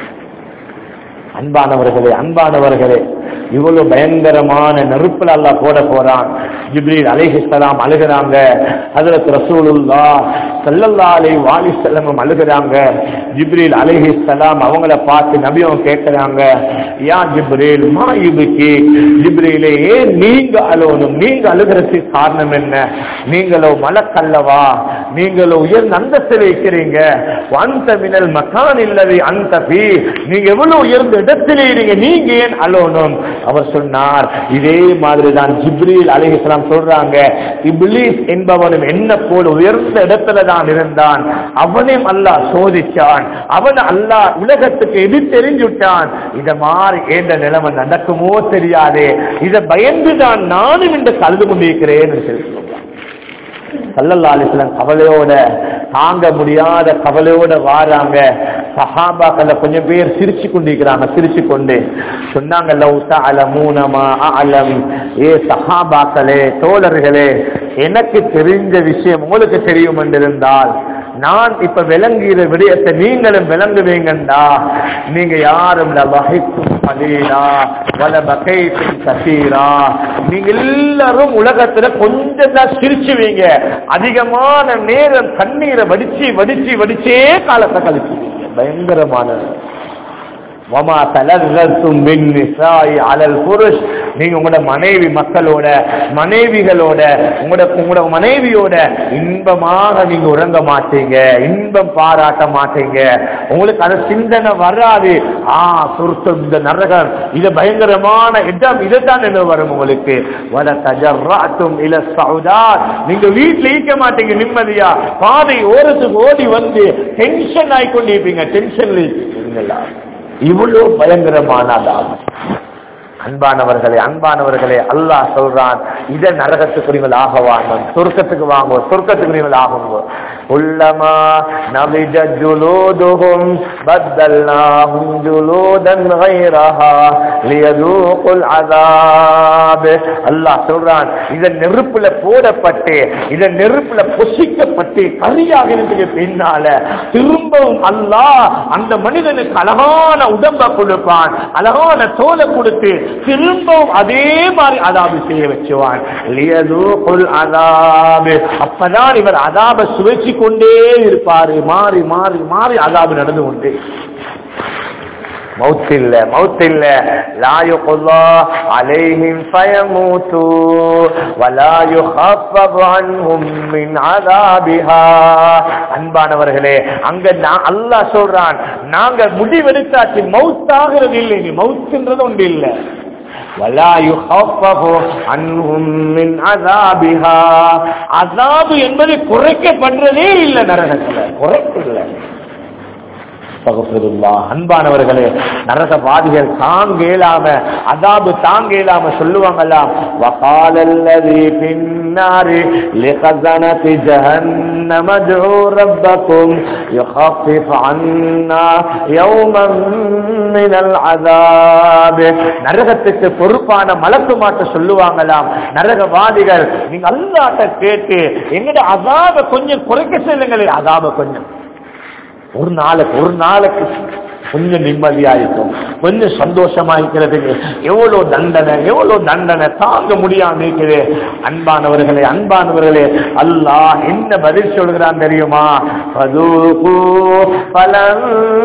அன்பானவர்களே அன்பானவர்களே இவ்வளவு பயங்கரமான நெருப்புல அல்லாஹ் போட போறான் ஜிப்ரீல் அலைஹிஸ்ஸலாம் அழுகிறாங்க ஹஜரத் ரசூலுல்லா ஸல்லல்லாஹு அலைஹி வஸல்லம் அழுகிறாங்க ஜிப்ரீல் அலைஹிஸ்ஸலாம் அவங்கள பார்த்து நபியும் கேட்கிறாங்க யா ஜிப்ரீல் மா யுபகி ஜிப்ரீலே ஏன் நீங்க அழுவணும் நீங்க அழுகிறதுக்கு காரணம் என்ன நீங்களோ மலக்கல்லவா நீங்களோ உயர்ந்த அந்தஸ்தில் இருக்கிறீங்க அந்த மினல் மக்கான் இல்லது அந்த பி நீங்க எவ்வளவு உயர்ந்த இடத்திலே இருங்க நீங்க ஏன் அலோனும் அவர் சொன்னார் இதே மாதிரி தான் ஜிப்ரீல் அலிஹிஸ்லாம் சொல்றாங்க இப்லீஸ் என்பவனும் என்ன போல உயர்ந்த இடத்துல தான் இருந்தான் அவனையும் அல்லாஹ் சோதிச்சான் அவன் அல்லாஹ் உலகத்துக்கு எது தெரிஞ்சுட்டான் இத மாதிரி ஏந்த நிலைமை நடக்குமோ தெரியாதே இதை பயந்துதான் நானும் இந்த கலந்து கொண்டிருக்கிறேன் சொல்லி சொல்றான் சல்லல்லா அலிஸ்லாம் கவலையோட தாங்க முடியாத கவலையோட வாராங்க சஹாபாக்கள் கொஞ்சம் பேர் சிரிச்சு கொண்டிருக்கிறாங்க சிரிச்சு கொண்டு சொன்னாங்க லவ் தஅலமூனமா அலம் ஏ சஹாபாக்களே தோழர்களே எனக்கு தெரிஞ்ச விஷயம் உங்களுக்கு தெரியும் என்றிருந்தால் நான் இப்ப விளங்குகிற விடயத்தை நீங்களும் விளங்குவீங்கண்டா நீங்க யாரும் வகைக்கும் பலீலா வல வகைக்கும் கசீரா நீங்க எல்லாரும் உலகத்துல கொஞ்சம் தான் சிரிச்சுவீங்க அதிகமான நேரம் கண்ணீரை வடிச்சு வடிச்சு வடிச்சே காலத்தை கழிச்சுவீங்க பயங்கரமானது வமா தலர்த்தும் மின் நிசாய் அலல் புருஷ் நீங்க உங்களோட மனைவி மக்களோட மனைவிகளோட உங்களோட உங்களோட மனைவியோட இன்பமாக நீங்க உறங்க மாட்டீங்க இன்பம் பாராட்ட மாட்டீங்க உங்களுக்கு அந்த சிந்தனை வராது ஆ சுருத்தம் இந்த நரகம் இது பயங்கரமான இடம் இதுதான் என்ன வரும் உங்களுக்கு வல தஜர்ராத்தும் இல சவுதார் நீங்க வீட்டுல ஈக்க மாட்டீங்க நிம்மதியா பாதை ஓரத்துக்கு ஓடி வந்து டென்ஷன் ஆயிக்கொண்டிருப்பீங்க டென்ஷன்ல இருப்பீங்களா இவ்வளவு பயங்கரமான அதாபம் அன்பானவர்களே அன்பானவர்களே அல்லாஹ் சொல்றான் இத நரகத்துக்கு நீங்கள் ஆகவாங்க சொர்க்கத்துக்கு வாங்குவோம் சொர்க்கத்துக்கு நீங்கள் ஆகுங்க உள்ளமா நபிஜ ஜுலூதுஹும் பத்தல்னாஹும் ஜுலூதன் غيرها ليذوقوا العذاب அல்லாஹ் சொல்றான் இத நெருப்புல போடப்பட்டு இத நெருப்புல பொசிக்கப்பட்டு கரியாக இருந்தது பின்னால திரும்பவும் அல்லாஹ் அந்த மனிதனுக்கு அழகான உடம்ப கொடுப்பான் அழகான தோலை கொடுத்து திரும்பவும் அதே மாதிரி அதாபு செய்ய வச்சுவான் லியதூகுல் அதாபு அப்பதான் இவர் அதாப சுவைச்சு கொண்டே இருப்பாரு மாறி மாறி மாறி அதாபு நடந்து கொண்டே மவுத் இல்ல மவுத் இல்ல லா யுக்லா அலைஹிம் ஃபயமூது வலா யுஹஃபஃபு அன்ஹும் மின் அதாபிஹா அன்பானவர்களே அங்க நான் அல்லாஹ் சொல்றான் நாங்க முடிவெடுத்தாச்சு மவுத் ஆகிறது இல்லை நீ மவுத்ன்றது ஒன்று இல்லை ولا يخفف عنهم من عذابها அதாபு என்பது குறைக்கப்படுறதே இல்லை நரகத்துல குறைக்கல அன்பானவர்களே நரகவாதிகள் தாங்க இயலாம அதாபு தாங்க இயலாம சொல்லுவாங்கல்லாம் வகாலல்லதி பின்னாரி லிகசனதி ஜஹன்னம ادعوا ربكم يخفف عنا يوما من العذاب நரகத்துக்கு பொறுப்பான மலக்கு மாட்ட சொல்லுவாங்களாம் நரகவாதிகள் நீங்க அல்லாட்ட கேட்டு எங்கட அதாப கொஞ்சம் குறைக்க சொல்லுங்களே அதாப கொஞ்சம் ஒரு நாளைக்கு ஒரு நாளைக்கு கொஞ்சம் நிம்மதியா இருக்கும் கொஞ்சம் சந்தோஷமா இருக்கிறதுக்கு எவ்வளவு தண்டனை எவ்வளவு தண்டனை தாங்க முடியாம இருக்குது அன்பானவர்களே அன்பானவர்களே அல்லாஹ் என்ன பதில் சொல்கிறான் தெரியுமா பதுகு பலன்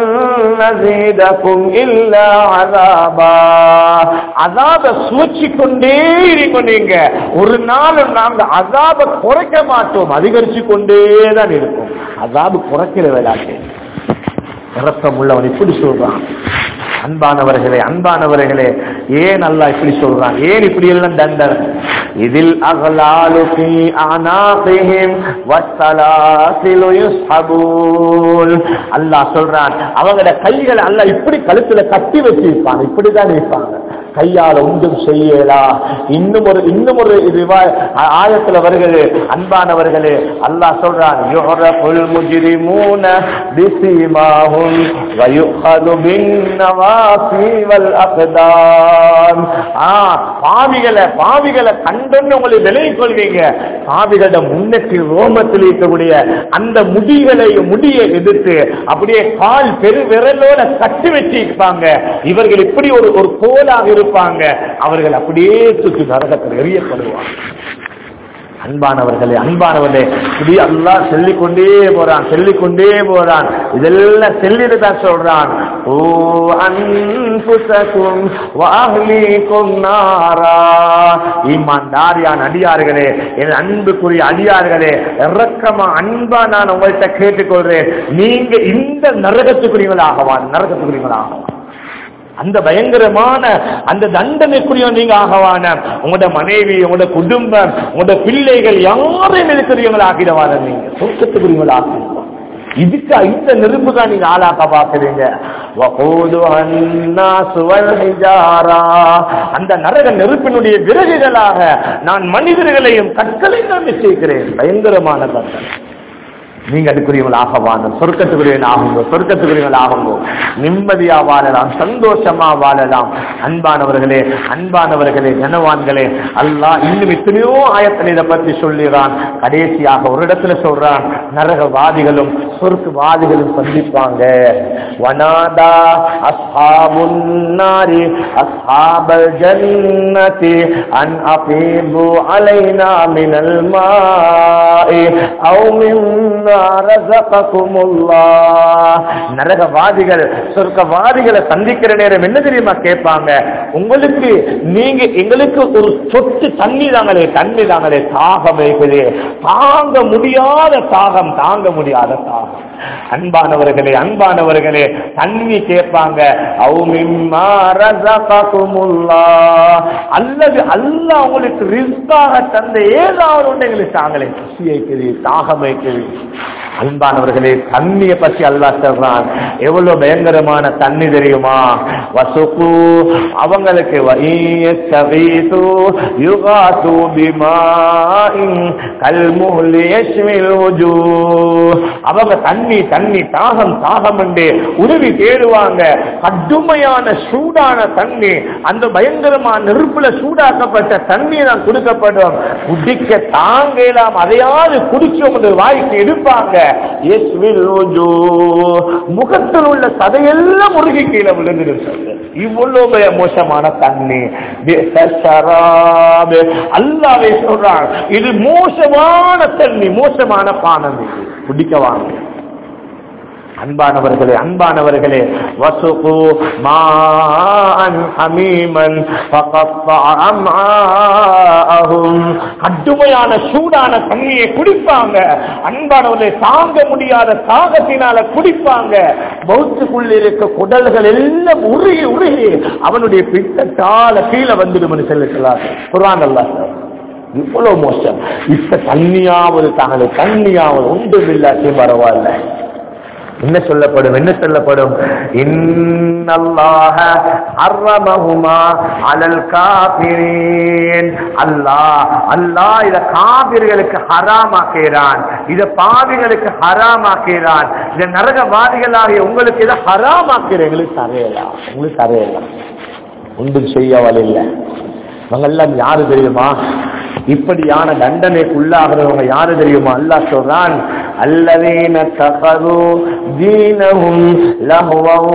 நசீதக்கும் இல்ல அதாபா அதாப சூழ்ச்சி கொண்டே இருக்கீங்க ஒரு நாள் நாங்க அதாப குறைக்க மாட்டோம் அதிகரிச்சு கொண்டே தான் இருக்கும் அதாபு குறைக்கிற வேளாட்டு இரக்கம் உள்ளவன் இப்படி சொல்றான் அன்பானவர்களே அன்பானவர்களே ஏன் அல்லாஹ் இப்படி சொல்றான் ஏன் இப்படி எல்லாம் தண்டனை இதில் அகலாலு ஃபீ அனாகிஹிம் வஸ்ஸலாசிலு யுஸ்ஹபூன் அல்லாஹ் சொல்றான் அவங்களோட கைகளை அல்லாஹ் இப்படி கழுத்துல கட்டி வச்சிருப்பான் இப்படி தான் இருப்பாங்க கையால ஒன்றும் செய்யலா இன்னும் ஒரு இன்னும் ஒரு ரிவா- ஆ- ஆயத்துல வருகிறது அன்பானவர்களே அல்லாஹ் சொல்றான் யுஹரபுல் முஜ்ரிமூன பிஸீமாஹும் வயுஹது பின்னவாசி வல் அக்தாம் ஆ பாவிகளை பாவிகளை கண்டொன்னு உங்களை விலகிக் கொள்வீங்க பாவிகளோட முன்னேற்றி ரோமத்தில் இருக்கக்கூடிய அந்த முடிகளை முடியை எதிர்த்து அப்படியே கால் பெரு விரலோட கட்டி வச்சிருப்பாங்க இவர்கள் இப்படி ஒரு ஒரு கோலாக இருப்பாங்க அவர்கள் அப்படியே சுற்றி நரகத்தில் எறியப்படுவாங்க அன்பானவர்களே அன்பானவர்களே இப்படி அல்லாஹ் சொல்லிக்கொண்டே போறான் சொல்லிக்கொண்டே போறான் இதெல்லாம் சொல்லிட்டு தான் சொல்றான் ஓ அன்புசக்கும் வாஹ்லீக்கும் நாரா ஈமான்தாரியான் அடியார்களே என் அன்புக்குரிய அடியார்களே இறக்கமா அன்பா நான் உங்கள்கிட்ட கேட்டுக்கொள்றேன் நீங்க இந்த நரகத்துக்குரியவர்களாகவான் நரகத்துக்குரியவர்களாகவான் அந்த பயங்கரமான அந்த தண்டனைக்குரிய நீங்க ஆகவான உங்களோட மனைவி உங்களோட குடும்பம் உங்களோட பிள்ளைகள் யாரையும் இருக்கிறீங்களா ஆக்கிடவான நீங்க சொர்க்கத்துக்குரியவங்களா ஆக்கிடுவான் இதுக்கு இந்த நெருப்பு தான் நீங்க ஆளாக்க பாக்குறீங்க وقودها الناس والحجارة. அந்த நரக நெருப்பினுடைய விறகுகளாக நான் மனிதர்களையும் கற்களையும் தான் நிச்சயிக்கிறேன் பயங்கரமான தண்டனை நீங்க அதுக்குரியவங்களாக வாங்க சொர்க்கத்துக்குரியவன் ஆகுங்க சொர்க்கத்துக்குரியவன் ஆகுங்க நிம்மதியா வாழலாம் சந்தோஷமா வாழலாம் அன்பானவர்களே அன்பானவர்களே ஜனவான்களே அல்லாஹ் இன்னும் எத்தனையோ ஆயத்தில் இதை பற்றி சொல்லுகிறான் கடைசியாக ஒரு இடத்துல சொல்றான் நரகவாதிகளும் சொர்க்கவாதிகளும் சந்திப்பாங்க வனாதா அஸ்ஹாபுன் நாரி அஸ்ஹாபல் ஜன்னதி அன் அபீபு அலைனா மினல் மாஇ அவு மிம்மா ரஸககுமுல்லாஹ் நரகவாதிகள் சொர்க்கவாதிகளை சந்திக்கிற நேரம் என்ன தெரியுமா கேட்பாங்க உங்களுக்கு நீங்க எங்களுக்கு ஒரு சொட்டு தண்ணி தாங்களே தண்ணி தாங்களே தாகம் இருக்குது தாங்க முடியாத தாகம் தாங்க முடியாத தாகம் அன்பானவர்களே அன்பானவர்களே தண்ணி கேட்பாங்க அவு மிம்மா ரஸககுமுல்லாஹ் அல்லது அல்லாஹ் உங்களுக்கு ரிஸ்காக தந்த ஏதாவது ஒன்று எங்களுக்கு தாங்களே பசி வைக்குது தாகம் வைக்குது அன்பானவர்களே தண்ணிய பத்தி அல்லாஹ் சொல்றான் எவ்வளவு பயங்கரமான தண்ணி தெரியுமா வசுகு அவங்களுக்கு வஇயஸ்தகீது யுகாது பிமாஇன் கல்முஹ்லி யஷ்மில் வுஜூஹ் அவங்க தண்ணி தண்ணி தாகம் தாகம் என்று உதவி தேடுவாங்க கடுமையான சூடான தண்ணி அந்த பயங்கரமான நெருப்புல சூடாக்கப்பட்ட தண்ணி தான் கொடுக்கப்படும் குடிக்க தாங்கலாம் அதையாவது குடிச்சோம் என்று வாய்க்கு எடுப்பாங்க யஸ்மில் வுஜூஹ். முகத்தில் உள்ள சதையெல்லாம் முருகி கீழே விழுந்துருச்சு இவ்வளவு பய- மோசமான தண்ணி பிஅஸ ஷராப். அல்லாஹ்வே சொல்றான் இது மோசமான தண்ணி மோசமான பானம் இது குடிக்கவாங்க அன்பானவர்களே அன்பானவர்களே வசுகு மான் ஹமீமன் ஃபகத்தஅ அம்ஆஅஹும் கடுமையான சூடான தண்ணியை குடிப்பாங்க அன்பானவர்களே தாங்க முடியாத தாகத்தினால குடிப்பாங்க பௌத்துக்குள்ள இருக்க குடல்கள் எல்லாம் உருகி உருகி அவனுடைய பித்தத்தால கீழே வந்துடும் சொல்லிக்கலாம் குர்ஆன் அல்லாஹ் இவ்வளவு மோசம் இப்ப தண்ணியாவது தாங்களே தண்ணியாவது ஒன்றும் இல்லாட்டி பரவாயில்ல என்ன சொல்லப்படும் என்ன சொல்லப்படும் இன்னல்லாஹ ஹர்ரமஹுமா அலல் காபிரீன் அல்லாஹ் அல்லாஹ் இத காபிர்களுக்கு ஹராமாக்கிறான் இத பாவிகளுக்கு ஹராமாக்கிறான் இத நரகவாதிகளாகிய உங்களுக்கு இதை ஹராமாக்கிறேன் எங்களுக்கு தரையலாம் உங்களுக்கு தரையலாம் ஒன்றும் செய்ய வழியில்லை இவங்க எல்லாம் யாரு தெரியுமா இப்படியான தண்டனைக்குள்ளாகிறவங்க யாரு தெரியுமா அல்லாஹ் சொல்றான் அல்லதீன தகது தீனஹும் லஹ்வன்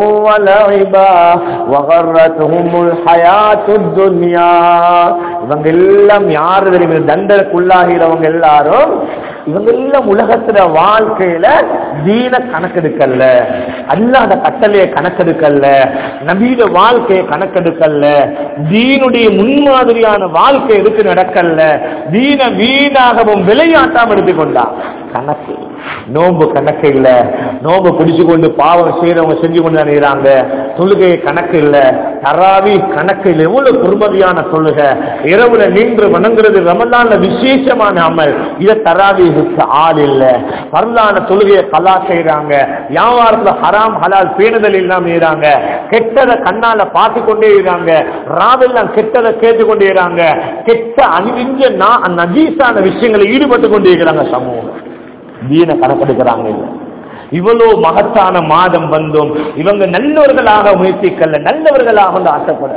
வலஇபா வகர்ரத்துஹுமுல் ஹயாத்துத் துன்யா இவங்க எல்லாம் யாரு தெரியுமா தண்டனைக்குள்ளாகிறவங்க எல்லாரும் இவங்க எல்லாம் உலகத்துல வாழ்க்கையில தீன கணக்கெடுக்கல்ல அல்லாத கட்டளைய கணக்கெடுக்கல்ல நபீத வாழ்க்கையை கணக்கெடுக்கல்ல தீனுடைய முன்மாதிரியான வாழ்க்கை எதுக்கு நடக்கல்ல தீன வீணாகவும் விளையாட்டாம எடுத்துக்கொண்டா கணக்கு நோன்பு கணக்கு இல்ல நோன்பு பிடிச்சு கொண்டு பாவம் செய்யறவங்க செஞ்சு கொண்டு நினைக்கிறாங்க தொழுகை கணக்கு இல்ல தராவி கணக்கு இல்ல எவ்வளவு பொறுமதியான தொழுக இரவுல நின்று வணங்குறது ரமலான்ல விசேஷமான அமல் இத தராவிக்கு ஆள் இல்ல பரலான தொழுகையை கலா செய்யறாங்க வியாபாரத்துல ஹராம் ஹலால் பேணுதல் இல்லாம செய்யறாங்க கெட்டதை கண்ணால பார்த்து கொண்டே இருக்காங்க ராவெல்லாம் கெட்டதை கேட்டு கொண்டே இருக்காங்க கெட்ட அணிவிஞ்ச நா- நஜீஸான விஷயங்களை ஈடுபட்டு கொண்டே இருக்கிறாங்க சமூகம் தீன கணக்கெடுக்கிறாங்க இல்ல இவ்வளவு மகத்தான மாதம் வந்தும் இவங்க நல்லவர்களாக முயற்சிக்கல்ல நல்லவர்களாக வந்து ஆசைப்பட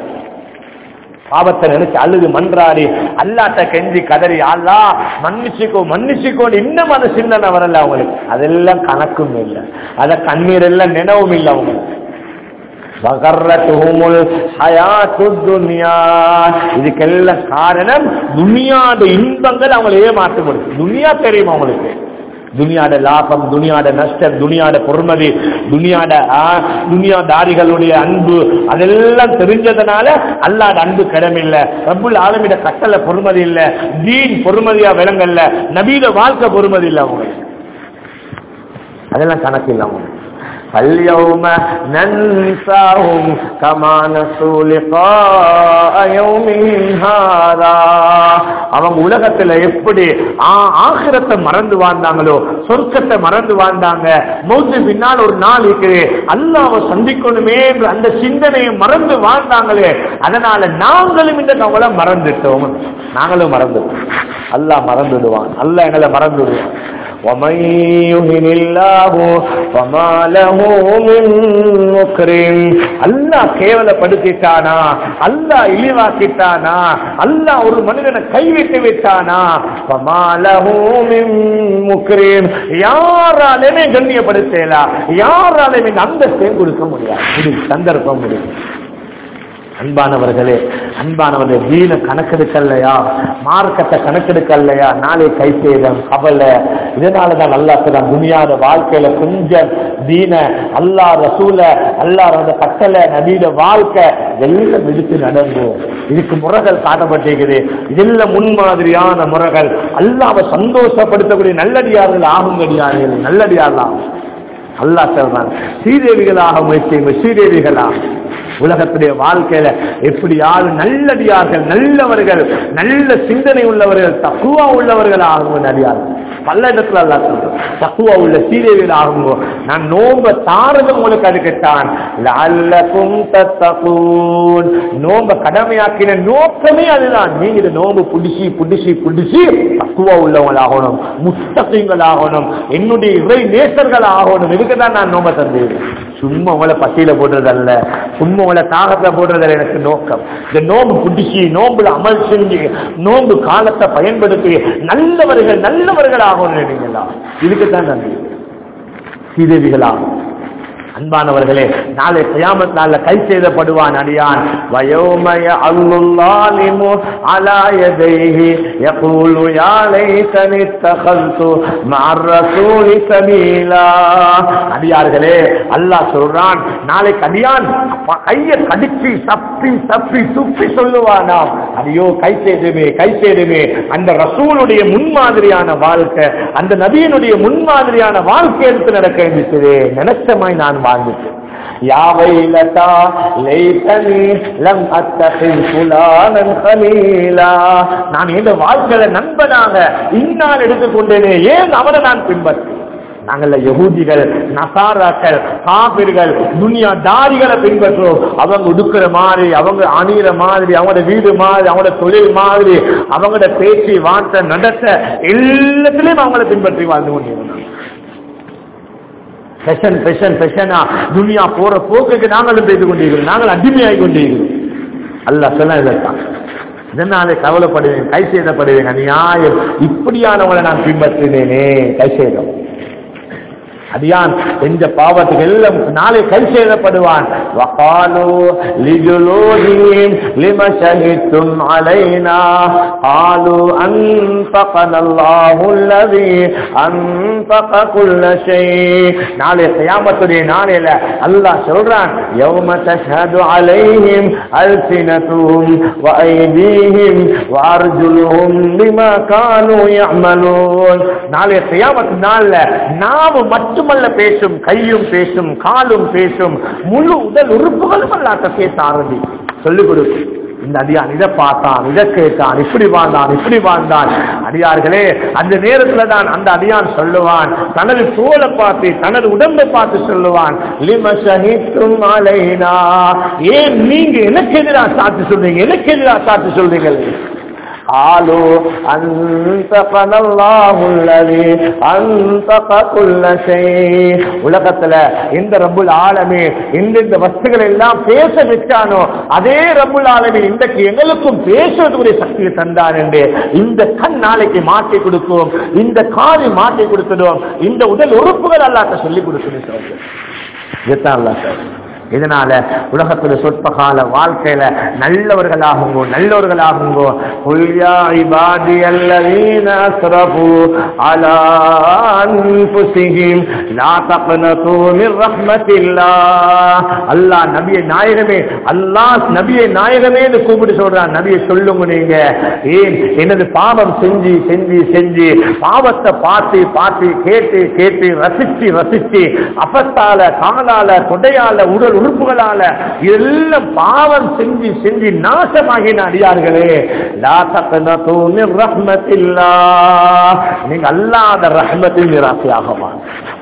பாவத்தை நினைச்சு அழுது மன்றாடி அல்லாட்ட கெஞ்சி கதறி அல்லா மன்னிச்சுக்கோ மன்னிச்சுக்கோன்னு இன்னும் அந்த சிந்தனை வரல அவங்களுக்கு அதெல்லாம் கணக்கும் இல்லை அத கண்ணீர் எல்லாம் நினைவும் இல்லை அவங்களுக்கு வகர்ரத்துஹுமுல் ஹயாத்துத் துன்யா. இதுக்கெல்லாம் காரணம் துனியாட இன்பங்கள் அவங்களை ஏமாற்ற முடியும் துனியா தெரியும் அவங்களுக்கு துனியாட லாபம் துனியாட நஷ்டம் துனியாட பொறுமதி துனியாட ஆ, துனியாதாரிகளுடைய அன்பு அதெல்லாம் தெரிஞ்சதுனால அல்லாத அன்பு கடமில்ல ரப்புல் ஆலமிட கட்டளை பொறுமதி இல்ல தீன் பொறுமதியா விளங்கல்ல நபீத வாழ்க்கை பொறுமதி இல்ல அவங்களுக்கு அதெல்லாம் கணக்கு இல்ல அவங்களுக்கு فاليوم ننساهم كما نسوا لقاء يومهم هذا அவங்க உலகத்துல எப்படி ஆ- ஆகிரத்தை மறந்து வாழ்ந்தாங்களோ சொர்க்கத்தை மறந்து வாழ்ந்தாங்க மௌத்து பின்னால் ஒரு நாள் இருக்குது அல்லாவை சந்திக்கணுமே என்ற அந்த சிந்தனையை மறந்து வாழ்ந்தாங்களே அதனால நாங்களும் இந்த கவலை மறந்துட்டோம் நாங்களும் மறந்துட்டோம் அல்லாஹ் மறந்துடுவான் அல்லாஹ் எங்களை மறந்துடுவான் ومن يهن الله فما له من مكرم அல்லாஹ் கேவலப்படுத்திட்டானா அல்லாஹ் இழிவாக்கிட்டானா அல்லாஹ் ஒரு மனிதனை கைவிட்டு விட்டானா فما له من مكرم யாராலுமே கண்ணியப்படுத்தலாம் யாராலுமே அந்தஸ்தையும் கொடுக்க முடியாது இது சந்தர்ப்பம் முடியும் அன்பானவர்களே அன்பானவர்களே வீண கணக்கெடுக்கலையா மார்க்கத்தை கணக்கெடுக்கலையா நாளை கை செய்தம் கவலை இதனாலதான் நல்லா சொல்றான் துணியாத வாழ்க்கையில கொஞ்சம் தீன அல்லா ரசூல அல்லா அந்த கட்டளை நவீன வாழ்க்கை எல்லாம் விடுத்து நடந்தோம் இதுக்கு முறைகள் காட்டப்பட்டிருக்குது இதெல்லாம் முன்மாதிரியான முறைகள் அல்லாவை சந்தோஷப்படுத்தக்கூடிய நல்லடியார்கள் ஆகுங்கடியார்கள் நல்லடியார்களாகும் அல்லாஹ் சொல்றான் ஸ்ரீதேவிகளாக முயற்சிங்க ஸ்ரீதேவிகளா உலகத்துடைய வாழ்க்கையில எப்படியாவது நல்லடியார்கள் நல்லவர்கள் நல்ல சிந்தனை உள்ளவர்கள் தக்குவா உள்ளவர்கள் ஆகும் நடிகார்கள் பல இடத்துல அல்லா சொல்றோம் தக்குவா உள்ள சீதேவியில் ஆகுங்கோ நான் நோம்ப தாரது உங்களுக்கு அதுக்குத்தான் லஅல்லகும் தத்தகூன் நோம்ப கடமையாக்கின நோக்கமே அதுதான் நீங்க இந்த நோம்பு புடிச்சு புடிச்சு புடிச்சு தக்குவா உள்ளவங்கள் ஆகணும் முஸ்தகங்கள் ஆகணும் என்னுடைய இறை நேசர்கள் ஆகணும் இதுக்கு தான் நான் நோம்ப தந்தேன் சும்மா உங்களை பசியில போடுறது அல்ல சும்மா உங்களை தாகத்துல போடுறது எனக்கு நோக்கம் இந்த நோம்பு புடிச்சு நோம்புல அமல் செஞ்சு நோம்பு காலத்தை பயன்படுத்தி நல்லவர்கள் நல்லவர்கள் ஆகணும் நினைங்களா இதுக்கு தான் நன்றி சீதேவிகளாகும் அன்பானவர்களே நாளை கியாமத் நாள்ல கை செய்தப்படுவான் அடியான் வயோமய அல்லாலிமு அலா யதைஹி யகூலு யா லைதனி தகல்து மஅர் ரசூலி சபீலா அடியார்களே அல்லாஹ் சொல்றான் நாளைக்கு அடியான் ப- கையை கடிச்சு சப்பி சப்பி துப்பி சொல்லுவானாம் ஐயோ கை செய்துமே கை செய்துமே அந்த ரசூலுடைய முன்மாதிரியான வாழ்க்கை அந்த நபியினுடைய முன்மாதிரியான வாழ்க்கை எடுத்து நடக்க இருந்துச்சு நினைச்சமாய் நான் வாழ்ந்துட்டேன் يا ويلتى ليتني لم اتخذ فلانا خليلا நான் இந்த வாழ்க்கையில நண்பனாக இன்னால் எடுத்துக்கொண்டேனே ஏன் அவனை நான் பின்பற்றேன் நாங்கள யகூதிகள் நசாராக்கள் காபிர்கள் துனியா தாரிகளை பின்பற்றுறோம் அவங்க உடுக்கிற மாதிரி அவங்க அணிகிற மாதிரி அவங்களோட வீடு மாதிரி அவங்களோட தொழில் மாதிரி அவங்களோட பேச்சு வார்த்தை நடத்த எல்லாத்திலையும் அவங்கள பின்பற்றி வாழ்ந்து கொண்டிருந்தாங்க பெஷன் பெஷன் பெஷனா துனியா போற போக்குக்கு நாங்களும் செய்து கொண்டிருக்கிறோம் நாங்கள் அடிமையாகி கொண்டிருக்கிறோம் அல்ல சொன்ன இதற்கான் இதனாலே கவலைப்படுவேன் கை செய்தப்படுவேன் அநியாயம் இப்படியானவங்களை நான் பின்பற்றினேனே கை செய்தோம் அடியான் செஞ்ச பாவத்துக்கு எல்லாம் நாளை கை செய்தப்படுவான் وقالوا لجلودهم لم شهدتم علينا قالوا أنفقنا الله الذي أنفق كل شيء நாளை கியாமத்துடைய நாளையில அல்லாஹ் சொல்றான் يوم تشهد عليهم ألسنتهم وأيديهم وأرجلهم بما كانوا يعملون நாளை கியாமத்து நாள்ல நாம மட்டுமல்ல பேசும் கையும் பேசும் காலும் பேசும் முழு உடல் உறுப்புகளும் அல்லாட்ட பேச ஆரம்பிக்கும் சொல்லிக் கொடுக்கும் இந்த அடியான் இதை பார்த்தான் இதை கேட்டான் இப்படி வாழ்ந்தான் இப்படி வாழ்ந்தான் அடியார்களே அந்த நேரத்துல தான் அந்த அடியான் சொல்லுவான் தனது தோலை பார்த்து தனது உடம்பை பார்த்து சொல்லுவான் லிம ஷஹித்தும் அலைனா ஏன் நீங்க எனக்கு எதிராக சாட்சி சொல்றீங்க எனக்கு எதிராக சாட்சி சொல்றீங்க قالوا أنطقنا الله الذي أنطق كل شيء உலகத்துல இந்த ரப்புல் ஆலமே இந்த இந்த வஸ்துகள் எல்லாம் பேச வச்சானோ அதே ரப்புல் ஆலமே இன்றைக்கு எங்களுக்கும் பேசுவதற்குரிய சக்தியை தந்தான் என்று இந்த கண் நாளைக்கு மாற்றி கொடுக்கும் இந்த காது மாற்றி கொடுத்துடும் இந்த உடல் உறுப்புகள் அல்லாட்ட சொல்லி கொடுக்கணும் சொல்றது இதுதான் அல்லாஹ் சொல்றது. இதனால உலகத்துல சொற்ப கால வாழ்க்கையில நல்லவர்களாகுங்கோ நல்லவர்களாகுங்கோ குல்யா இபாதி அல்லதீன அஸ்ரஃபு அலா அன்ஃபுஸிஹிம் லா தக்னது மின் ரஹ்மத்தில்லாஹ் அல்லாஹ் நபியை நாயகமே அல்லாஹ் நபியை நாயகமே என்று கூப்பிட்டு சொல்றான் நபியை சொல்லுங்க நீங்க ஏன் எனது பாவம் செஞ்சு செஞ்சு செஞ்சு பாவத்தை பார்த்து பார்த்து கேட்டு கேட்டு ரசிச்சு ரசிச்சு அப்பத்தால காலால கொடையால உடல் உறுப்புகளால இதெல்லாம் பாவம் செஞ்சு செஞ்சு நாசமாகின அடியார்களே லா தக்னது மின் ரஹ்மத்தில்லாஹ் நீங்க அல்லாத ரஹ்மத்தில் நிராசையாகமா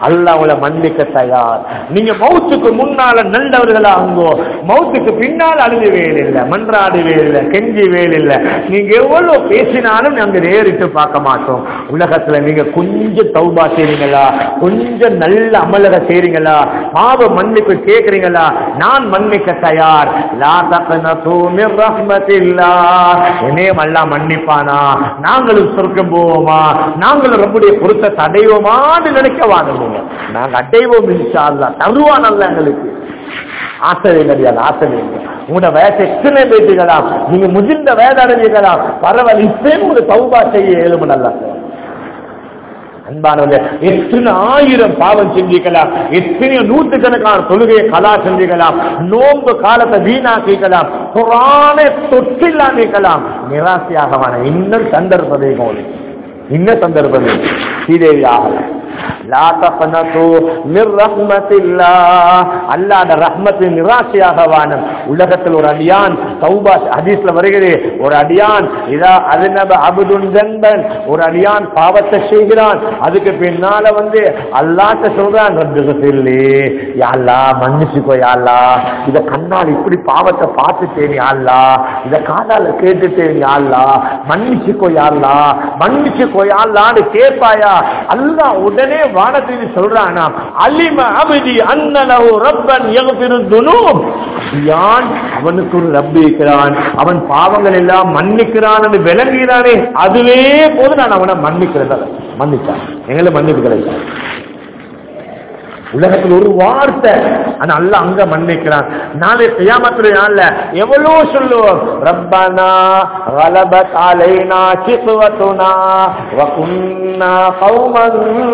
அல்லாஹ் உங்களை மன்னிக்க தயார் நீங்க மௌத்துக்கு முன்னால நல்லவர்களாகுங்கோ மௌத்துக்கு பின்னால் அழுது வேல் இல்லை மன்றாடு வேல் இல்லை கெஞ்சி வேல் இல்லை நீங்க எவ்வளவு பேசினாலும் நாங்க நேரிட்டு பார்க்க மாட்டோம் உலகத்துல நீங்க கொஞ்சம் தௌபா செய்றீங்களா கொஞ்சம் நல்ல அமலக செய்றீங்களா பாவ மன்னிப்பு கேட்கறீங்களா நான் மன்னிக்க தயார் லா தக்னது மிர் ரஹ்மத்தில்லாஹ் என்னையும் அல்லாஹ் மன்னிப்பானா நாங்களும் சொர்க்கம் போவோமா நாங்களும் நம்முடைய பொருத்தத்தை அடைவோமான்னு நினைக்க வாங்க நாங்க அடைவோம் இன்ஷா அல்லாஹ் தருவான் அல்ல எங்களுக்கு ஆசை கிடையாது ஆசை இல்லை உங்களோட வயசு எத்தனை போயிட்டுக்கலாம் நீங்க முதிர்ந்த வயது அடைஞ்சிக்கலாம் பரவாயில்ல இப்பயும் ஒரு தௌபா செய்ய எழும நல்லா அன்பானவர்களே எத்தனை ஆயிரம் பாவம் செஞ்சுக்கலாம் எத்தனையோ நூற்றுக்கணக்கான தொழுகையை கலா செஞ்சுக்கலாம் நோன்பு காலத்தை வீணாக்கிக்கலாம் புறான தொற்றில்லாமிக்கலாம் நிராசையாக இன்னும் சந்தர்ப்பதை போல இன்னும் சந்தர்ப்பம் ஸ்ரீதேவி ஆகலாம் லா தக்னது மிர் ரஹ்மத்தில்லாஹ் அல்லாஹ்வுடைய ரஹ்மத்து நிராசையாக வானம் உலகத்தில் ஒரு அடியான் தௌபா ஹதீஸ்ல வருகிறது ஒரு அடியான் இதா அதுநப அபுதுன் ஜன்பன் ஒரு அடியான் பாவத்தை செய்கிறான் அதுக்கு பின்னால வந்து அல்லாஹ்ட்ட சொல்றான் ரப்பு சொல்லி யாழ்லா மன்னிச்சுக்கோ யாழ்லா இத கண்ணால் இப்படி பாவத்தை பார்த்துட்டேன் யாழ்லா இத காதால கேட்டுட்டேன் யாழ்லா மன்னிச்சுக்கோ யாழ்லா மன்னிச்சுக்கோ யாழ்லான்னு கேட்பாயா அல்லாஹ் உடனே வானத்தில் சொல்றானா அலிம அபிதி அன்னலஹு ரப்பன் யக்ஃபிரு துனூப் யான் அவனுக்கு ஒரு ரப்பு இருக்கிறான் அவன் பாவங்கள் எல்லாம் மன்னிக்கிறான் என்று விளங்குகிறானே அதுவே போது நான் அவனை மன்னிக்கிறத மன்னிச்சான் எங்களை மன்னிப்பு கிடைச்சான் உலகத்தில் ஒரு வார்த்தை ஆனா அல்ல அங்க மன்னிக்கிறான் நாளை கியாமத்துல நாள்ல எவ்வளவு சொல்லுவோம் ரப்பனா غلبت علينا شقوتنا وكنا قوما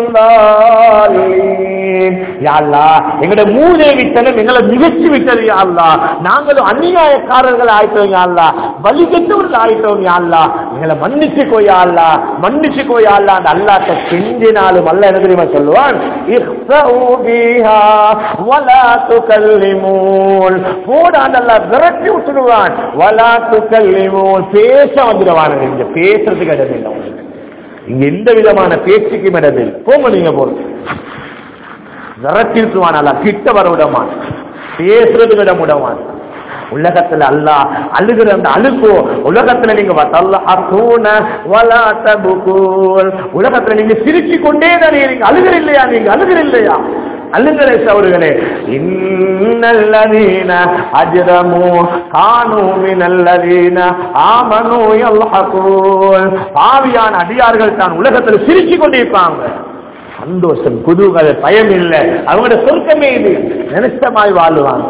ضالين யா அல்லாஹ் எங்களுடைய மூதேவித்தனம் எங்களை மிகச்சி விட்டது யா அல்லாஹ் நாங்களும் அநியாயக்காரர்கள் ஆயிட்டோம் யா அல்லாஹ் வலிகட்டவர்கள் ஆயிட்டோம் யா அல்லாஹ் எங்களை மன்னிச்சுக்கோ யா அல்லாஹ் மன்னிச்சுக்கோ யா அல்லாஹ் அந்த அல்லாஹ்ட்ட கெஞ்சினாலும் அல்ல என்ன தெரியுமா சொல்லுவான் இஹ்ஸஉ பீஹா வலா துகல்லிமூன் போடான் அல்லாஹ் விரட்டி விட்டுடுவான் வலா துகல்லிமூன் பேச வந்துடுவான் இங்க பேசுறதுக்கு இடம் இல்லை உங்களுக்கு இங்க எந்த விதமான பேச்சுக்கும் இடம் இல்லை போங்க நீங்க போறது விரட்டிட்டுவான் அல்ல கிட்ட வர விடமான் பேசுறது விட விடமான் உலகத்துல அல்லாஹ் அழுகிற அந்த அழுக்கோ உலகத்துல நீங்க வத்தல்லாஹூன வலா தபுகூல் உலகத்துல நீங்க சிரிச்சு கொண்டே தானே நீங்க அழுகிற இல்லையா நீங்க அழுகிற இல்லையா அழுங்களே சவர்களே இன்னல்லதீன அஜ்ரமு கானு மினல்லதீன ஆமனு யல்ஹகூன் பாவியான அடியார்கள் தான் உலகத்துல சிரிச்சு கொண்டிருப்பாங்க சந்தோஷம் குதூகல பயம் இல்லை அவங்களோட சொர்க்கமே இது நினைச்சமாய் வாழுவாங்க